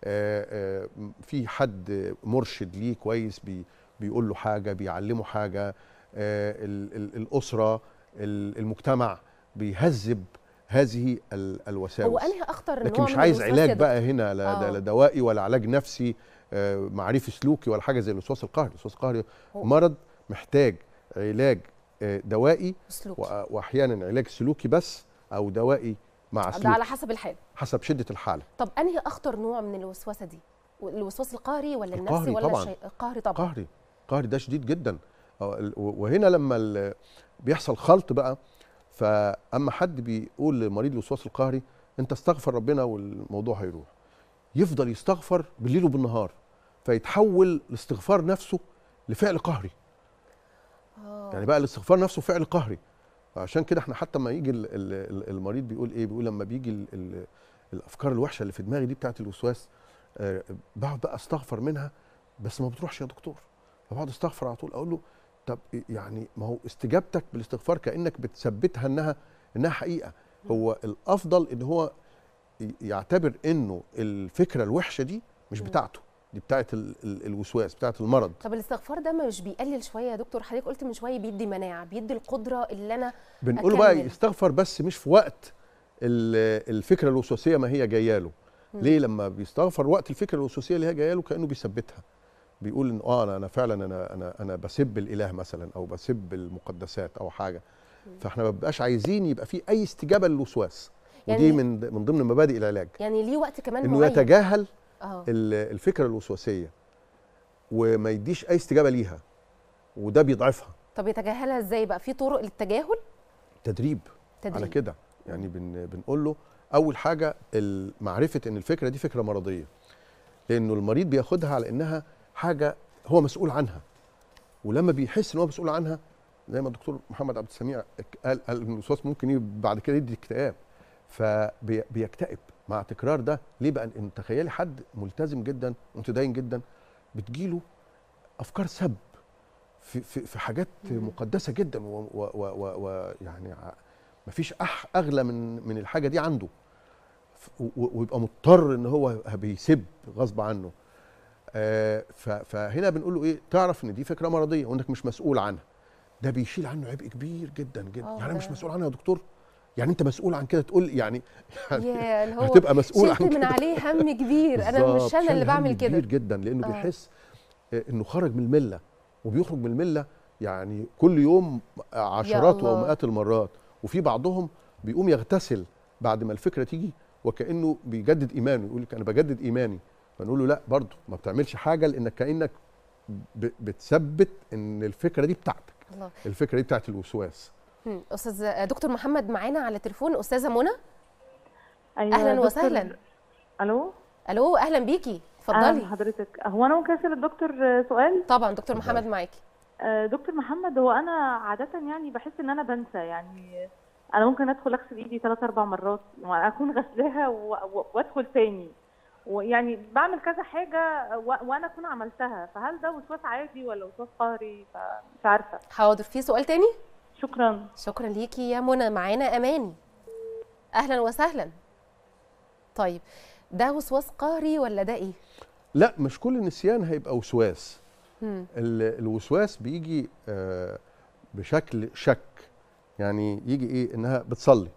آه، آه، في حد مرشد ليه كويس بي بيقول له حاجه بيعلمه حاجه آه، ال- ال- الاسره ال- المجتمع بيهذب هذه ال- الوساوس هو انهي اخطر لكن نوع مش من عايز الوسواس يا علاج دكتور؟ بقى هنا لا, آه. لا دوائي ولا علاج نفسي آه، معرفي سلوكي ولا حاجه زي الوسواس القهري الوسواس القهري هو- مرض محتاج علاج آه، دوائي سلوكي وأ- واحيانا علاج سلوكي بس او دوائي مع ده سلوك على حسب الحال حسب شده الحاله طب انهي اخطر نوع من الوسوسه دي الوسواس القهري ولا النفسي القهري ولا طبعاً. الشيء القهري طبعا قهري قهري ده شديد جدا أو ال- و- وهنا لما ال- بيحصل خلط بقى فاما حد بيقول لمريض الوسواس القهري انت استغفر ربنا والموضوع هيروح يفضل يستغفر بالليل وبالنهار فيتحول الاستغفار نفسه لفعل قهري آه. يعني بقى الاستغفار نفسه فعل قهري عشان كده احنا حتى لما يجي ال- ال- ال- المريض بيقول ايه بيقول لما بيجي ال ال الافكار الوحشه اللي في دماغي دي بتاعت الوسواس آه، بقعد بقى استغفر منها بس ما بتروحش يا دكتور فبقعد استغفر على طول اقول له طب يعني ما هو استجابتك بالاستغفار كانك بتثبتها انها انها حقيقه هو الافضل ان هو ي- يعتبر انه الفكره الوحشه دي مش مم. بتاعته دي بتاعت ال ال الوسواس بتاعت المرض طب الاستغفار ده مش بيقلل شويه يا دكتور حضرتك قلت من شويه بيدي مناعه بيدي القدره اللي انا بنقوله بقى أكمل. يستغفر بس مش في وقت ال- الفكره الوسواسيه ما هي جايه له مم. ليه لما بيستغفر وقت الفكره الوسواسيه اللي هي جايه له كانه بيثبتها بيقول ان اه انا انا فعلا انا انا انا بسب الاله مثلا او بسب المقدسات او حاجه فاحنا ما بنبقاش عايزين يبقى في اي استجابه للوسواس ودي يعني- من من ضمن مبادئ العلاج يعني ليه وقت كمان انه معين يتجاهل اه ال- الفكره الوسواسيه وما يديش اي استجابه ليها وده بيضعفها طب يتجاهلها ازاي بقى في طرق للتجاهل تدريب تدريب على كده يعني بن بنقول له اول حاجه ال- معرفه ان الفكره دي فكره مرضيه لانه المريض بياخدها على انها حاجه هو مسؤول عنها ولما بيحس ان هو مسؤول عنها زي ما الدكتور محمد عبد السميع قال قال ان الوسواس ممكن يجي بعد كده يدي اكتئاب فبيكتئب مع تكرار ده ليه بقى ان تخيلي حد ملتزم جدا متدين جدا بتجيله افكار سب في في, في حاجات مم. مقدسه جدا ويعني مفيش أح اغلى من من الحاجه دي عنده ف- و- ويبقى مضطر ان هو بيسب غصب عنه آه، ف- فهنا بنقول له ايه تعرف ان دي فكره مرضيه وانك مش مسؤول عنها ده بيشيل عنه عبء كبير جدا جدا آه، يعني انا مش ده- مسؤول عنها يا دكتور يعني انت مسؤول عن كده تقول يعني يعني يا اللي هو هتبقى مسؤول عن شلت من كده عليه هم كبير انا بالظبط، مش انا شايل اللي هم بعمل كده كبير جدا لانه آه. بيحس آه، انه خرج من المله وبيخرج من المله يعني كل يوم عشرات الله. ومئات المرات وفي بعضهم بيقوم يغتسل بعد ما الفكره تيجي وكانه بيجدد ايمانه يقول لك انا بجدد ايماني فنقول له لا برضه ما بتعملش حاجه لانك كانك ب- بتثبت ان الفكره دي بتاعتك الله الفكره دي بتاعت الوسواس مم. استاذ دكتور محمد معانا على التليفون استاذه منى أيوة أهلاً دكتور- وسهلاً. الو الو اهلا بيكي اهلا اتفضلي بحضرتك هو انا ممكن اسال الدكتور سؤال طبعا دكتور اتفضلي. محمد معاكي آه، دكتور محمد هو انا عاده يعني بحس ان انا بنسى يعني انا ممكن ادخل اغسل ايدي ثلاث اربع مرات واكون غسلاها و- و- وادخل تاني ويعني بعمل كذا حاجه و- وانا اكون عملتها فهل ده وسواس عادي ولا وسواس قهري فمش عارفه حاضر في سؤال تاني شكرا شكرا ليكي يا منى معانا اماني اهلا وسهلا طيب ده وسواس قهري ولا ده ايه لا مش كل النسيان هيبقى وسواس مم. ال- الوسواس بيجي آه، بشكل شك يعني يجي ايه انها بتصلي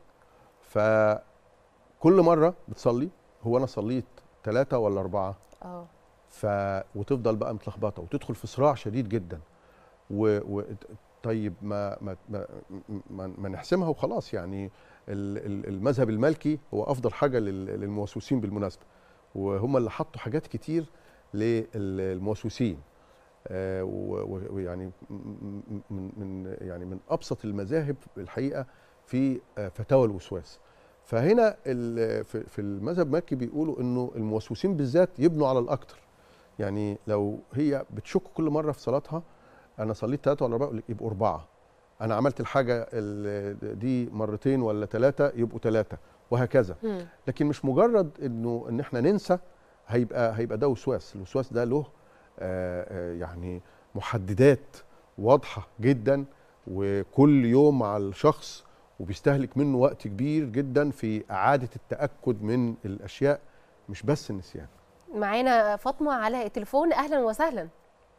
فكل مره بتصلي هو انا صليت ثلاثة ولا أربعة اه ف وتفضل بقى متلخبطة وتدخل في صراع شديد جدا و... و... طيب ما ما ما, ما, ما نحسمها وخلاص يعني ال- ال- المذهب المالكي هو أفضل حاجة لل- للموسوسين بالمناسبة وهم اللي حطوا حاجات كتير للموسوسين آه، و- و- ويعني م- م- من من يعني من ابسط المذاهب الحقيقه في آه، فتاوى الوسواس فهنا ال- في في المذهب المالكي بيقولوا انه الموسوسين بالذات يبنوا على الاكثر يعني لو هي بتشك كل مره في صلاتها انا صليت ثلاثه ولا اربعه يبقوا اربعه انا عملت الحاجه ال- دي مرتين ولا ثلاثه يبقوا ثلاثه وهكذا مم. لكن مش مجرد انه ان احنا ننسى هيبقى هيبقى ده وسواس الوسواس ده له آه، آه، يعني محددات واضحه جدا وكل يوم مع الشخص وبيستهلك منه وقت كبير جدا في اعاده التاكد من الاشياء مش بس النسيان معانا فاطمه على التليفون اهلا وسهلا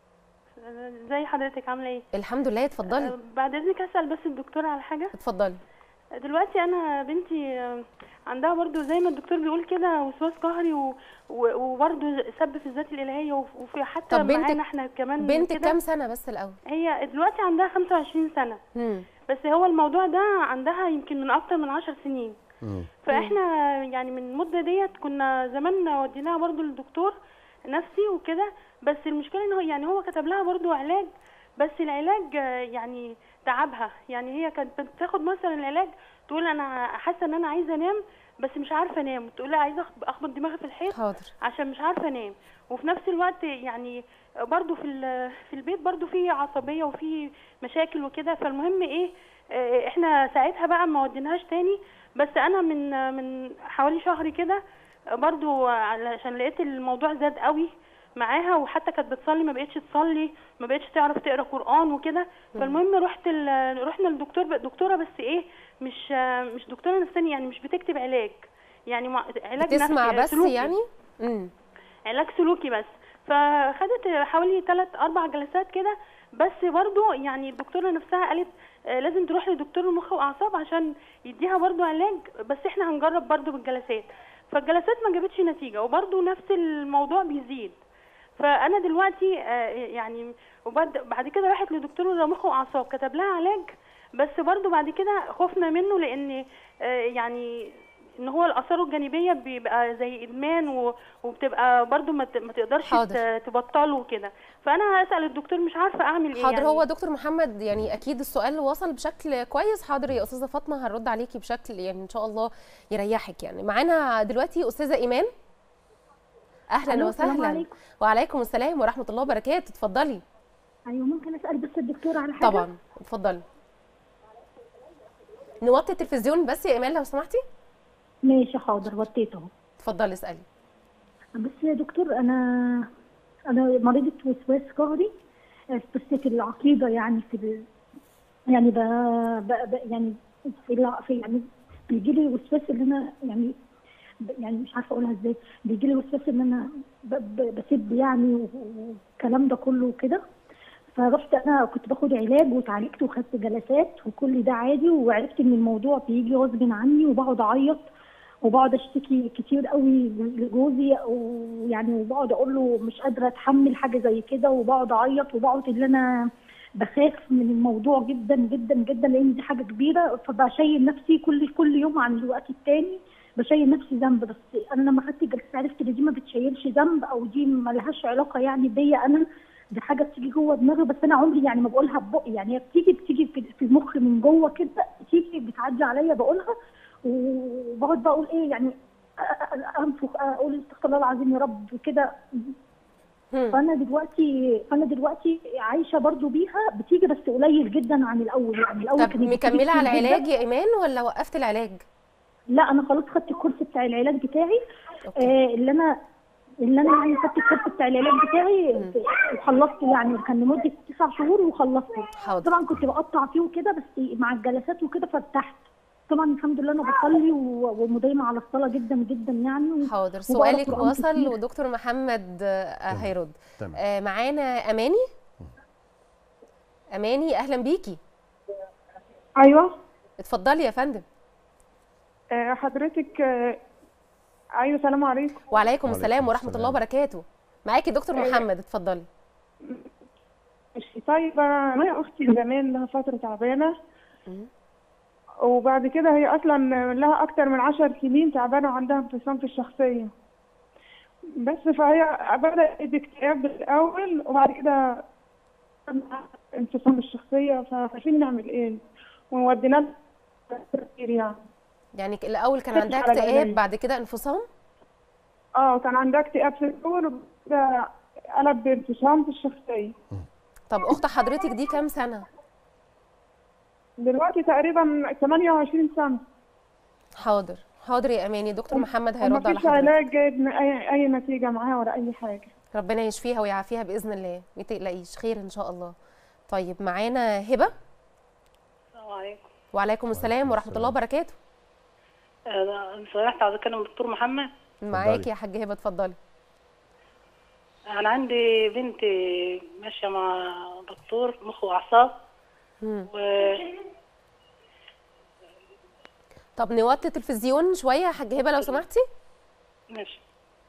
ازي حضرتك عامله ايه الحمد لله اتفضلي أه، بعد اذنك اسال بس الدكتور على حاجه اتفضلي دلوقتي انا بنتي أه، عندها برضو زي ما الدكتور بيقول كده وسواس قهري و- و- وبرضو سب في الذات الالهيه وف- وفي حتى طب بنتك- معانا احنا كمان بنتك كده. كام سنه بس الاول هي دلوقتي عندها 25 سنه مم. بس هو الموضوع ده عندها يمكن من اكتر من 10 سنين مم. فاحنا يعني من المده ديت كنا زمان وديناها برضو للدكتور نفسي وكده بس المشكله ان هو يعني هو كتب لها برضو علاج بس العلاج آه، يعني تعبها يعني هي كانت بتاخد مثلا العلاج تقول انا حاسه ان انا عايزه انام بس مش عارفه انام تقول لها عايزه أخب- اخبط دماغي في الحيط حاضر عشان مش عارفه انام وفي نفس الوقت يعني برضو في ال- في البيت برضو في عصبيه وفي مشاكل وكده فالمهم ايه آه، احنا ساعتها بقى ما وديناهاش تاني بس انا من من حوالي شهر كده برضو علشان لقيت الموضوع زاد قوي معاها وحتى كانت بتصلي ما بقتش تصلي ما بقتش تعرف تقرا قران وكده فالمهم رحت ال... رحنا للدكتور دكتوره بس ايه مش مش دكتوره نفسانيه يعني مش بتكتب علاج يعني مع- علاج بتسمع نفسي بس سلوكي. يعني امم علاج سلوكي بس فخدت حوالي 3 4 جلسات كده بس برضو يعني الدكتوره نفسها قالت آه، لازم تروح لدكتور مخ واعصاب عشان يديها برضو علاج بس احنا هنجرب برضو بالجلسات فالجلسات ما جابتش نتيجه وبرضو نفس الموضوع بيزيد فانا دلوقتي آه، يعني وبعد بعد كده راحت لدكتور مخ واعصاب كتب لها علاج بس برضو بعد كده خفنا منه لان آه، يعني ان هو الاثار الجانبيه بيبقى زي ادمان و- وبتبقى برضو ما ت- ما تقدرش حاضر. ت- تبطله وكده فانا هسال الدكتور مش عارفه اعمل ايه حاضر يعني هو دكتور محمد يعني اكيد السؤال وصل بشكل كويس حاضر يا استاذه فاطمه هنرد عليكي بشكل يعني ان شاء الله يريحك يعني معانا دلوقتي استاذه ايمان اهلا ألو، السلام وسهلا عليكم. وعليكم السلام ورحمه الله وبركاته اتفضلي ايوه ممكن اسال بس الدكتور على حاجه طبعا اتفضلي نوطي التلفزيون بس يا ايمان لو سمحتي ماشي حاضر وطيت اهو اتفضلي اسالي بس يا دكتور انا انا مريضه وسواس قهري آه، بس في العقيده يعني في ال... يعني ب... ب... ب... يعني في, الع... في يعني بيجي لي وسواس ان انا يعني ب... يعني مش عارفه اقولها ازاي بيجي لي وسواس ان انا ب... ب... بسب يعني و- والكلام ده كله وكده فرحت انا كنت باخد علاج وتعالجت وخدت جلسات وكل ده عادي وعرفت ان الموضوع بيجي غصب عني وبقعد اعيط وبقعد اشتكي كتير قوي لجوزي ويعني وبقعد اقول له مش قادره اتحمل حاجه زي كده وبقعد اعيط وبقعد اللي انا بخاف من الموضوع جدا جدا جدا لان دي حاجه كبيره فبشيل نفسي كل كل يوم عن الوقت التاني بشيل نفسي ذنب بس انا لما خدت جلسه عرفت ان دي ما بتشيلش ذنب او دي ما لهاش علاقه يعني بيا انا دي حاجه بتيجي جوه دماغي بس انا عمري يعني ما بقولها ببقي يعني هي بتيجي بتيجي في في المخ من جوه كده بتيجي بتعدي عليا بقولها وبقعد بقى اقول ايه يعني أ- أ- انفخ اقول استغفر الله العظيم يا رب كده هم. فانا دلوقتي فانا دلوقتي عايشه برضو بيها بتيجي بس قليل جدا عن الاول يعني الاول طب كانت بتيجي مكمله على كتير جداً. العلاج يا ايمان ولا وقفت العلاج لا انا خلاص خدت الكورس بتاع العلاج بتاعي أوكي. آه اللي انا اللي انا يعني خدت الكورس بتاع العلاج بتاعي وخلصته يعني كان لمده تسع شهور وخلصته حاضر طبعا كنت بقطع فيه وكده بس مع الجلسات وكده فارتحت طبعا الحمد لله انا بصلي و- ومدايمه على الصلاه جدا جدا يعني و- حاضر وبقرا سؤالك قرآن وصل كتير. ودكتور محمد آه، هيرد تمام آه، معانا اماني اماني اهلا بيكي ايوه اتفضلي يا فندم آه، حضرتك آه، ايوه السلام عليكم وعليكم وعليكم السلام ورحمه السلام. الله وبركاته معاكي دكتور آه. محمد اتفضلي طيب انا أنا اختي زمان لها فتره تعبانه مم. وبعد كده هي اصلا لها اكتر من عشر سنين تعبانه وعندها انفصام في الشخصيه بس فهي بدات باكتئاب الاول وبعد كده انفصام الشخصيه فعارفين نعمل ايه وودينا لها كتير يعني يعني ك- الاول كان خدت عندها على اكتئاب العلاج. بعد كده انفصام اه كان عندها اكتئاب في الاول وبعد كده قلب بانفصام في الشخصيه طب اخت حضرتك دي كام سنه دلوقتي تقريبا 28 سنة حاضر حاضر يا اماني دكتور محمد هيرد على ومفيش حضرتك علاج جايب اي اي نتيجة معاها ولا اي حاجة ربنا يشفيها ويعافيها باذن الله ما تقلقيش خير ان شاء الله طيب معانا هبه السلام عليكم وعليكم السلام ورحمه الله وبركاته انا سمحت عايزه اكلم الدكتور محمد معاكي يا حاجه هبه اتفضلي انا عندي بنت ماشيه مع دكتور مخ واعصاب مم. و طب نوطي التلفزيون شويه يا حاجه هبه لو سمحتي ماشي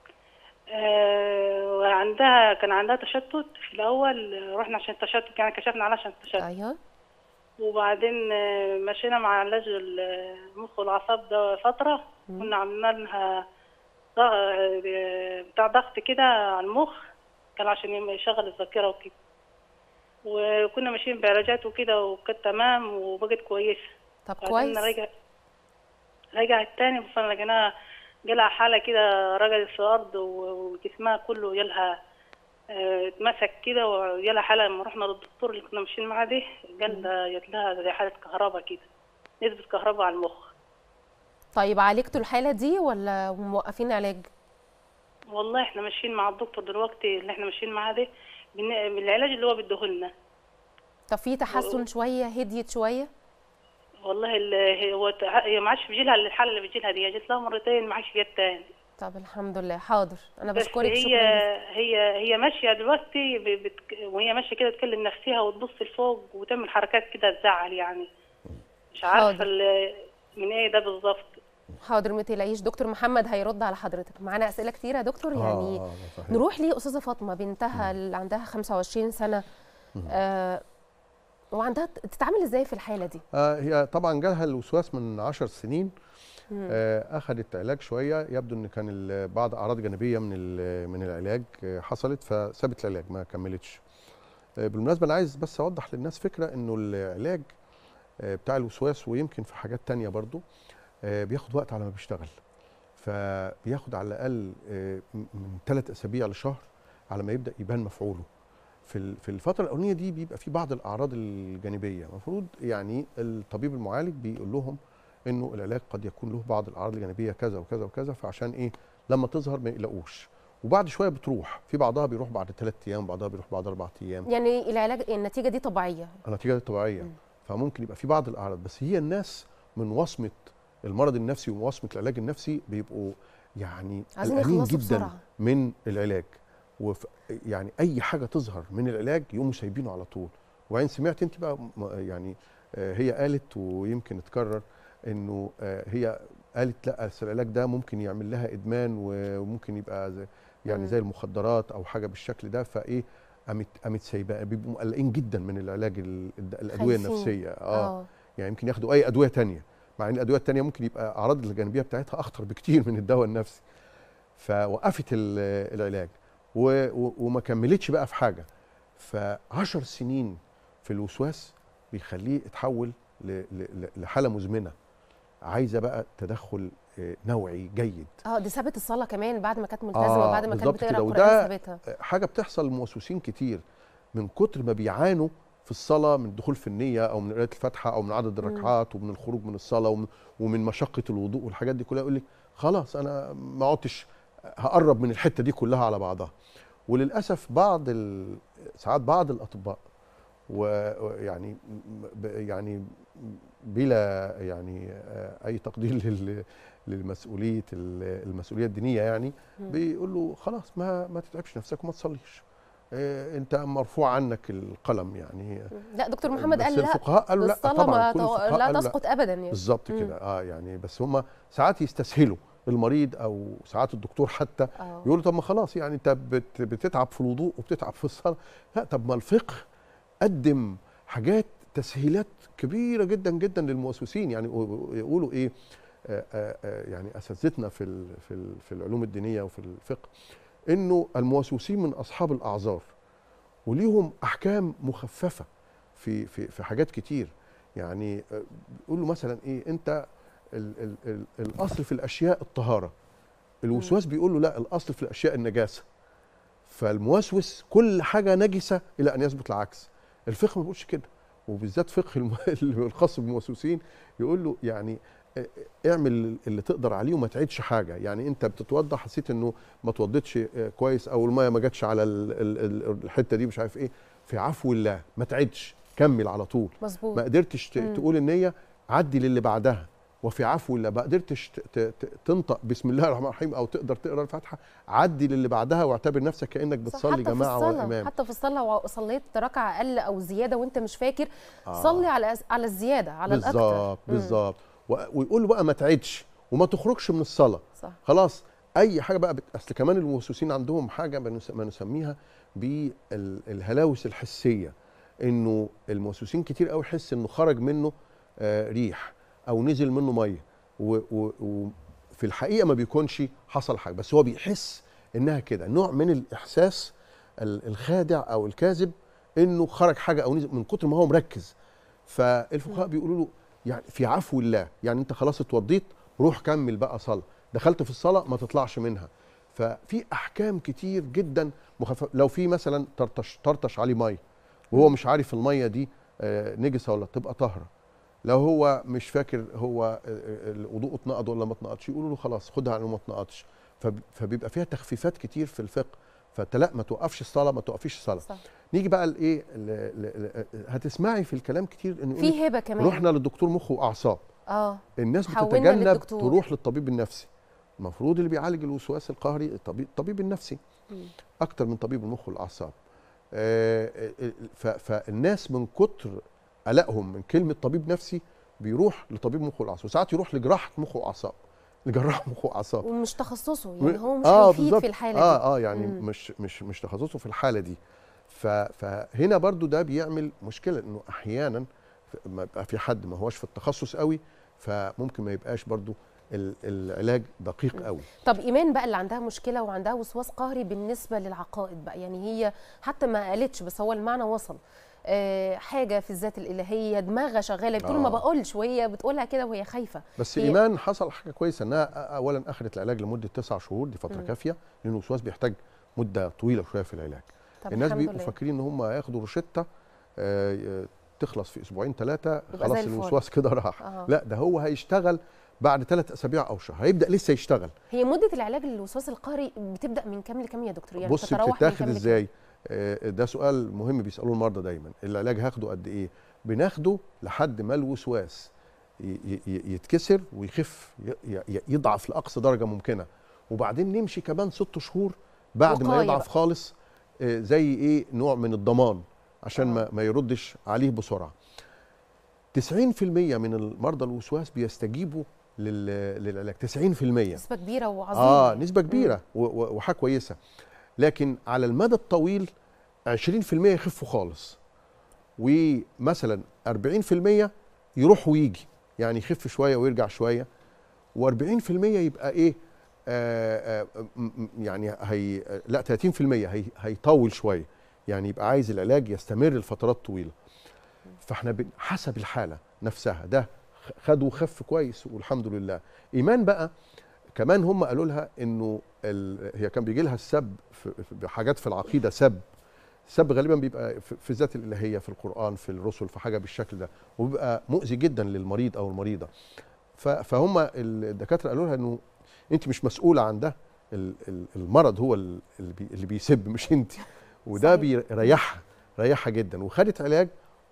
آه، وعندها كان عندها تشتت في الاول آه، رحنا عشان التشتت يعني كشفنا عليها عشان التشتت ايوه وبعدين آه، مشينا مع علاج المخ والاعصاب ده فتره كنا عملنا لها ضغ- آه، بتاع ضغط كده على المخ كان عشان يشغل الذاكره وكده وكنا ماشيين بعلاجات وكده وكانت تمام وبقت كويسه طب بعدين كويس رجع رجعت تاني بس انا لقيناها جالها حالة كده رجعت في الأرض و- وجسمها كله جالها آه، اتمسك كده وجالها حالة لما رحنا للدكتور اللي كنا ماشيين معاه ده قال ده جات لها زي حالة كهرباء كده نسبة كهرباء على المخ طيب عالجتوا الحاله دي ولا موقفين علاج والله احنا ماشيين مع الدكتور دلوقتي اللي احنا ماشيين معاه ده بن- بالعلاج اللي هو بيديهولنا طب في تحسن شويه هديت شويه والله ال- هو ت- هي ما عادش بيجيلها الحالة اللي بيجيلها دي جات لها مرتين ما عادش جت تاني طب الحمد لله حاضر انا بس بشكرك هي شكرا جزيلا هي هي ماشيه دلوقتي ب- بتك... وهي ماشيه كده تكلم نفسها وتبص لفوق وتعمل حركات كده تزعل يعني مش عارفه حاضر. ال- من ايه ده بالظبط حاضر ما تقلقيش دكتور محمد هيرد على حضرتك معانا اسئله كتير يا دكتور يعني آه، صحيح. نروح لاستاذه فاطمه بنتها اللي عندها 25 سنه آه وعندها تتعامل ازاي في الحاله دي آه هي طبعا جالها الوسواس من 10 سنين آه اخذت علاج شويه يبدو ان كان ال- بعض اعراض جانبيه من ال- من العلاج آه حصلت فسابت العلاج ما كملتش آه بالمناسبه انا عايز بس اوضح للناس فكره انه العلاج آه بتاع الوسواس ويمكن في حاجات تانية برضو آه بياخد وقت على ما بيشتغل فبياخد على الاقل آه م- من ثلاث اسابيع لشهر على ما يبدا يبان مفعوله في ال- في الفتره الاولانيه دي بيبقى في بعض الاعراض الجانبيه المفروض يعني الطبيب المعالج بيقول لهم انه العلاج قد يكون له بعض الاعراض الجانبيه كذا وكذا وكذا فعشان ايه لما تظهر ما يقلقوش وبعد شويه بتروح في بعضها بيروح بعد ثلاث ايام بعضها بيروح بعد اربع ايام يعني العلاج النتيجه دي طبيعيه النتيجه دي طبيعيه فممكن يبقى في بعض الاعراض بس هي الناس من وصمه المرض النفسي ووصمه العلاج النفسي بيبقوا يعني عايزين قلقانين يخلصوا جدا بسرعة. من العلاج وف يعني اي حاجه تظهر من العلاج يقوموا سايبينه على طول وبعدين سمعت انت بقى م- يعني آه، هي قالت ويمكن اتكرر انه آه، هي قالت لا أصل العلاج ده ممكن يعمل لها ادمان وممكن يبقى زي يعني مم. زي المخدرات او حاجه بالشكل ده فايه قامت قامت سايباه بيبقوا مقلقين جدا من العلاج ال- الادويه خايفين. النفسيه اه اه يعني يمكن ياخدوا اي ادويه تانية مع ان الادويه التانية ممكن يبقى اعراض الجانبيه بتاعتها اخطر بكتير من الدواء النفسي فوقفت ال- العلاج و- و- وما كملتش بقى في حاجه فعشر سنين في الوسواس بيخليه يتحول ل- ل- لحاله مزمنه عايزه بقى تدخل آه، نوعي جيد اه دي سابت الصلاه كمان بعد ما كانت ملتزمه بعد ما كانت بالظبط بتقرا كده القران وده سابتها حاجه بتحصل للموسوسين كتير من كتر ما بيعانوا في الصلاه من الدخول في النيه او من قراءه الفاتحه او من عدد الركعات ومن الخروج من الصلاه ومن, ومن مشقه الوضوء والحاجات دي كلها يقول لك خلاص انا ما عدتش هقرب من الحته دي كلها على بعضها وللاسف بعض ال- ساعات بعض الاطباء و- ويعني ب- يعني بلا يعني آه، اي تقدير لل- للمسؤوليه ال- المسؤوليه الدينيه يعني بيقول له خلاص ما ما تتعبش نفسك وما تصليش آه، انت مرفوع عنك القلم يعني لا دكتور محمد بس قال لا الفقهاء قالوا لا الصلاه طبعا ما كل تو- الفقهاء لا قالوا تسقط ابدا يعني بالظبط مم. كده اه يعني بس هم ساعات يستسهلوا المريض او ساعات الدكتور حتى اه يقولوا طب ما خلاص يعني انت بت بتتعب في الوضوء وبتتعب في الصلاه لا طب ما الفقه قدم حاجات تسهيلات كبيره جدا جدا للمؤسسين يعني يقولوا ايه آه آه آه يعني اساتذتنا في ال- في ال- في العلوم الدينيه وفي الفقه انه الموسوسين من اصحاب الاعذار وليهم احكام مخففه في في في حاجات كتير يعني آه، بيقولوا مثلا ايه انت ال ال ال الاصل في الاشياء الطهاره الوسواس بيقول له لا الاصل في الاشياء النجاسه فالموسوس كل حاجه نجسه الى ان يثبت العكس الفقه ما بيقولش كده وبالذات فقه الم- الخاص بالموسوسين يقول له يعني اه، اعمل اللي تقدر عليه وما تعيدش حاجه يعني انت بتتوضى حسيت انه ما توضيتش اه، كويس او الميه ما جاتش على ال- ال- ال- الحته دي مش عارف ايه في عفو الله ما تعيدش كمل على طول مظبوط ما قدرتش ت- مم. تقول النيه عدي للي بعدها وفي عفو الله ما قدرتش ت- ت- ت- تنطق بسم الله الرحمن الرحيم او تقدر تقرا الفاتحه عدي للي بعدها واعتبر نفسك كانك صح، بتصلي حتى في جماعه الصلاة وامام حتى في الصلاه لو صليت ركعه اقل او زياده وانت مش فاكر آه. صلي على على الزياده على الاكتر بالظبط مم. بالظبط و- ويقول له بقى ما تعدش وما تخرجش من الصلاه صح خلاص اي حاجه بقى بت... اصل كمان الموسوسين عندهم حاجه بنس... ما نسميها بالهلاوس الحسيه انه الموسوسين كتير قوي يحس انه خرج منه آه ريح او نزل منه ميه وفي و... و... في الحقيقه ما بيكونش حصل حاجه بس هو بيحس انها كده نوع من الاحساس ال- الخادع او الكاذب انه خرج حاجه او نزل من كتر ما هو مركز فالفقهاء بيقولوا له يعني في عفو الله يعني انت خلاص اتوضيت روح كمل بقى صلاه دخلت في الصلاه ما تطلعش منها ففي احكام كتير جدا مخفف لو في مثلا طرطش طرطش عليه ميه وهو مش عارف الميه دي آه، نجسه ولا تبقى طاهره لو هو مش فاكر هو آه، آه، الوضوء اتنقض ولا ما اتنقضش يقولوا له خلاص خدها على إنه ما اتنقضش فب- فبيبقى فيها تخفيفات كتير في الفقه فانت لا ما توقفش الصلاه ما توقفيش الصلاه صح نيجي بقى لايه ل- ل- ل- هتسمعي في الكلام كتير انه يقول لك في هبه كمان رحنا للدكتور مخ واعصاب اه الناس حولنا بتتجنب للدكتور. تروح للطبيب النفسي المفروض اللي بيعالج الوسواس القهري الطبيب, الطبيب النفسي مم. اكتر من طبيب المخ والاعصاب آه، آه، ف- فالناس من كتر قلقهم من كلمه طبيب نفسي بيروح لطبيب مخ والاعصاب وساعات يروح لجراحه مخ واعصاب لجراح مخ واعصاب ومش تخصصه يعني هو مش آه هيفيد بالظبط. في الحاله دي اه اه يعني مم. مش مش مش تخصصه في الحاله دي ف- فهنا برضو ده بيعمل مشكله انه احيانا ف- ما يبقى في حد ما هوش في التخصص قوي فممكن ما يبقاش برضو ال- العلاج دقيق قوي طب ايمان بقى اللي عندها مشكله وعندها وسواس قهري بالنسبه للعقائد بقى يعني هي حتى ما قالتش بس هو المعنى وصل آه حاجه في الذات الالهيه دماغها شغاله بتقول ما آه. بقولش وهي بتقولها كده وهي خايفه بس هي- ايمان حصل حاجه كويسه انها أ- اولا اخذت العلاج لمده تسع شهور دي فتره مم. كافيه لان الوسواس بيحتاج مده طويله شويه في العلاج طب الناس الحمد بيبقوا لله. فاكرين ان هم هياخدوا روشته آه، ي- تخلص في اسبوعين ثلاثه يبقى خلاص زي الفل. الوسواس كده راح آه. لا ده هو هيشتغل بعد ثلاث اسابيع او شهر هيبدا لسه يشتغل هي مده العلاج للوسواس القهري بتبدا من كام لكام يا دكتور يعني بص بتتراوح من بتتاخد كام لكام؟ ازاي آه، ده سؤال مهم بيسالوه المرضى دايما العلاج هاخده قد ايه بناخده لحد ما الوسواس ي- ي- ي- يتكسر ويخف ي- ي- يضعف لاقصى درجه ممكنه وبعدين نمشي كمان ست شهور بعد ما وقاية يضعف بقى. خالص آه، زي ايه نوع من الضمان عشان ما, ما يردش عليه بسرعه 90% من المرضى الوسواس بيستجيبوا لل- للعلاج 90% نسبه كبيره وعظيمه اه يعني. نسبه كبيره و- و- وحاجه كويسه لكن على المدى الطويل 20% يخفوا خالص ومثلا 40% يروح ويجي يعني يخف شويه ويرجع شويه و40% يبقى ايه آه آه م- م- يعني هي لا 30% هي هيطول شويه يعني يبقى عايز العلاج يستمر لفترات طويله فاحنا بن- حسب الحاله نفسها ده خ- خد وخف كويس والحمد لله ايمان بقى كمان هم قالوا لها انه ال... هي كان بيجي لها السب في... في- بحاجات في العقيده سب السب غالبا بيبقى في في الذات الالهيه في القران في الرسل في حاجه بالشكل ده وبيبقى مؤذي جدا للمريض او المريضه ف... فهم الدكاتره قالوا لها انه انت مش مسؤوله عن ده ال- ال- المرض هو ال- اللي, بي... اللي بيسب مش انت وده صحيح. بيريحها ريحها جدا وخدت علاج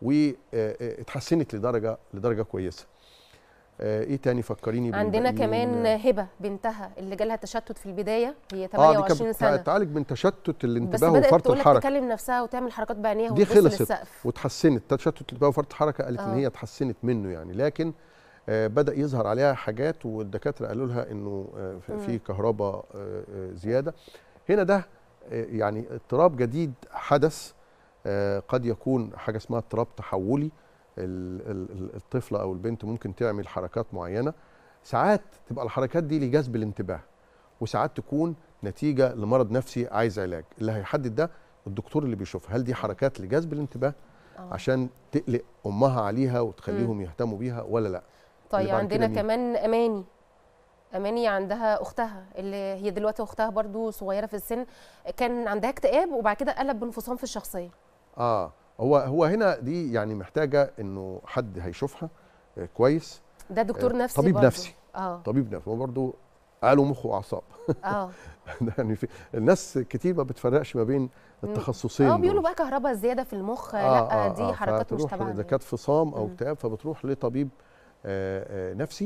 واتحسنت لدرجه لدرجه كويسه آه، ايه تاني فكريني عندنا بالباقيين؟ كمان هبه بنتها اللي جالها تشتت في البدايه هي اه دي 28 كانت سنه بتعالج من تشتت بس الانتباه بدات وفرط تقول لك الحركه تكلم نفسها وتعمل حركات بعينيها دي وتبص خلصت للسقف وتحسنت تشتت الانتباه وفرط الحركه قالت ان آه. هي اتحسنت منه يعني لكن آه بدا يظهر عليها حاجات والدكاتره قالوا لها انه آه في- في كهرباء آه آه زياده هنا ده آه يعني اضطراب جديد حدث آه قد يكون حاجه اسمها اضطراب تحولي ال- ال- ال- الطفله او البنت ممكن تعمل حركات معينه ساعات تبقى الحركات دي لجذب الانتباه وساعات تكون نتيجه لمرض نفسي عايز علاج اللي هيحدد ده الدكتور اللي بيشوفها هل دي حركات لجذب الانتباه آه. عشان تقلق امها عليها وتخليهم يهتموا بيها ولا لا طيب اللي بعد عندنا كده مين؟ كمان اماني اماني عندها اختها اللي هي دلوقتي اختها برضو صغيره في السن كان عندها اكتئاب وبعد كده قلب بانفصام في الشخصيه اه هو هو هنا دي يعني محتاجه انه حد هيشوفها آه كويس ده دكتور آه، نفسي طبيب برضو. نفسي. اه طبيب نفسي هو برضه قالوا مخ واعصاب اه ده يعني في الناس كتير ما بتفرقش ما بين التخصصين اه دول. بيقولوا بقى كهرباء زياده في المخ آه لا آه دي آه حركات مش فتروح تبعنا اذا كانت فصام او مم. اكتئاب فبتروح لطبيب آه آه نفسي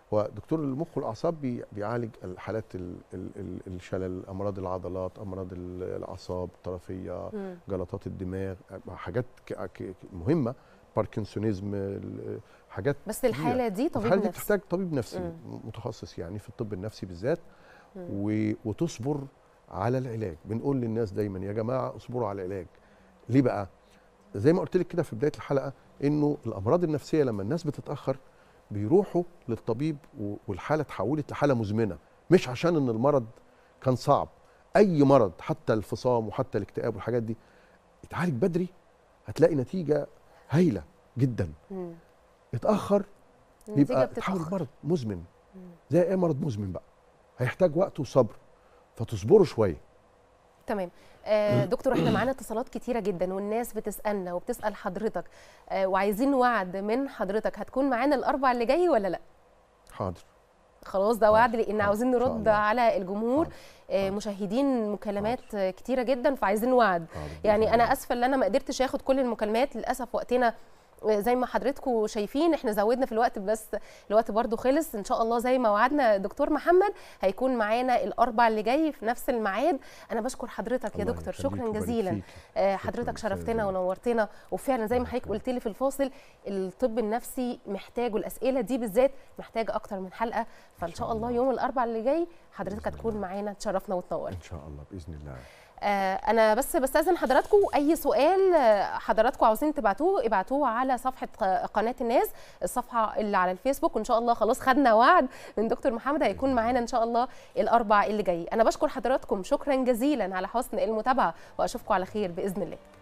هو دكتور المخ والاعصاب بي- بيعالج الحالات ال- ال- ال- الشلل امراض العضلات امراض ال- الاعصاب الطرفيه مم. جلطات الدماغ حاجات ك- ك- مهمه باركنسونيزم ال- حاجات بس كبيرة. الحاله دي طبيب الحاله دي نفسي تحتاج طبيب نفسي مم. متخصص يعني في الطب النفسي بالذات مم. و... وتصبر على العلاج بنقول للناس دايما يا جماعه اصبروا على العلاج ليه بقى زي ما قلت لك كده في بدايه الحلقه انه الامراض النفسيه لما الناس بتتاخر بيروحوا للطبيب و- والحاله اتحولت لحاله مزمنه مش عشان ان المرض كان صعب اي مرض حتى الفصام وحتى الاكتئاب والحاجات دي اتعالج بدري هتلاقي نتيجه هايله جدا مم. اتاخر النتيجه يبقى تحول بتتاخر مرض مزمن مم. زي اي مرض مزمن بقى هيحتاج وقت وصبر فتصبروا شويه تمام آه دكتور احنا معانا اتصالات كتيره جدا والناس بتسالنا وبتسال حضرتك آه وعايزين وعد من حضرتك هتكون معانا الاربع اللي جاي ولا لا حاضر خلاص ده وعد لان حاضر، عاوزين إن شاء نرد الله. على الجمهور حاضر، آه حاضر. مشاهدين مكالمات آه، كتيره جدا فعايزين وعد حاضر يعني بإذن انا الله. اسفه ان انا ما قدرتش اخد كل المكالمات للاسف وقتنا آه، زي ما حضراتكم شايفين احنا زودنا في الوقت بس الوقت برضو خلص ان شاء الله زي ما وعدنا دكتور محمد هيكون معانا الاربع اللي جاي في نفس الميعاد انا بشكر حضرتك يا الله دكتور يخليك شكرا ويبارك جزيلا فيكي. آه، شكراً حضرتك أستاذة شرفتنا زينب. ونورتنا وفعلا زي ما الله حضرتك يخليك. قلت لي في الفاصل الطب النفسي محتاج والاسئله دي بالذات محتاجه اكتر من حلقه فان شاء الله يوم الاربع اللي جاي حضرتك بإذن هتكون الله. معانا تشرفنا وتنورنا ان شاء الله باذن الله آه، انا بس بستاذن حضراتكم اي سؤال آه، حضراتكم عاوزين تبعتوه ابعتوه على صفحه ق- قناه الناس الصفحه اللي على الفيسبوك وان شاء الله خلاص خدنا وعد من دكتور محمد هيكون معانا ان شاء الله الاربع اللي جاي انا بشكر حضراتكم شكرا جزيلا على حسن المتابعه واشوفكم على خير باذن الله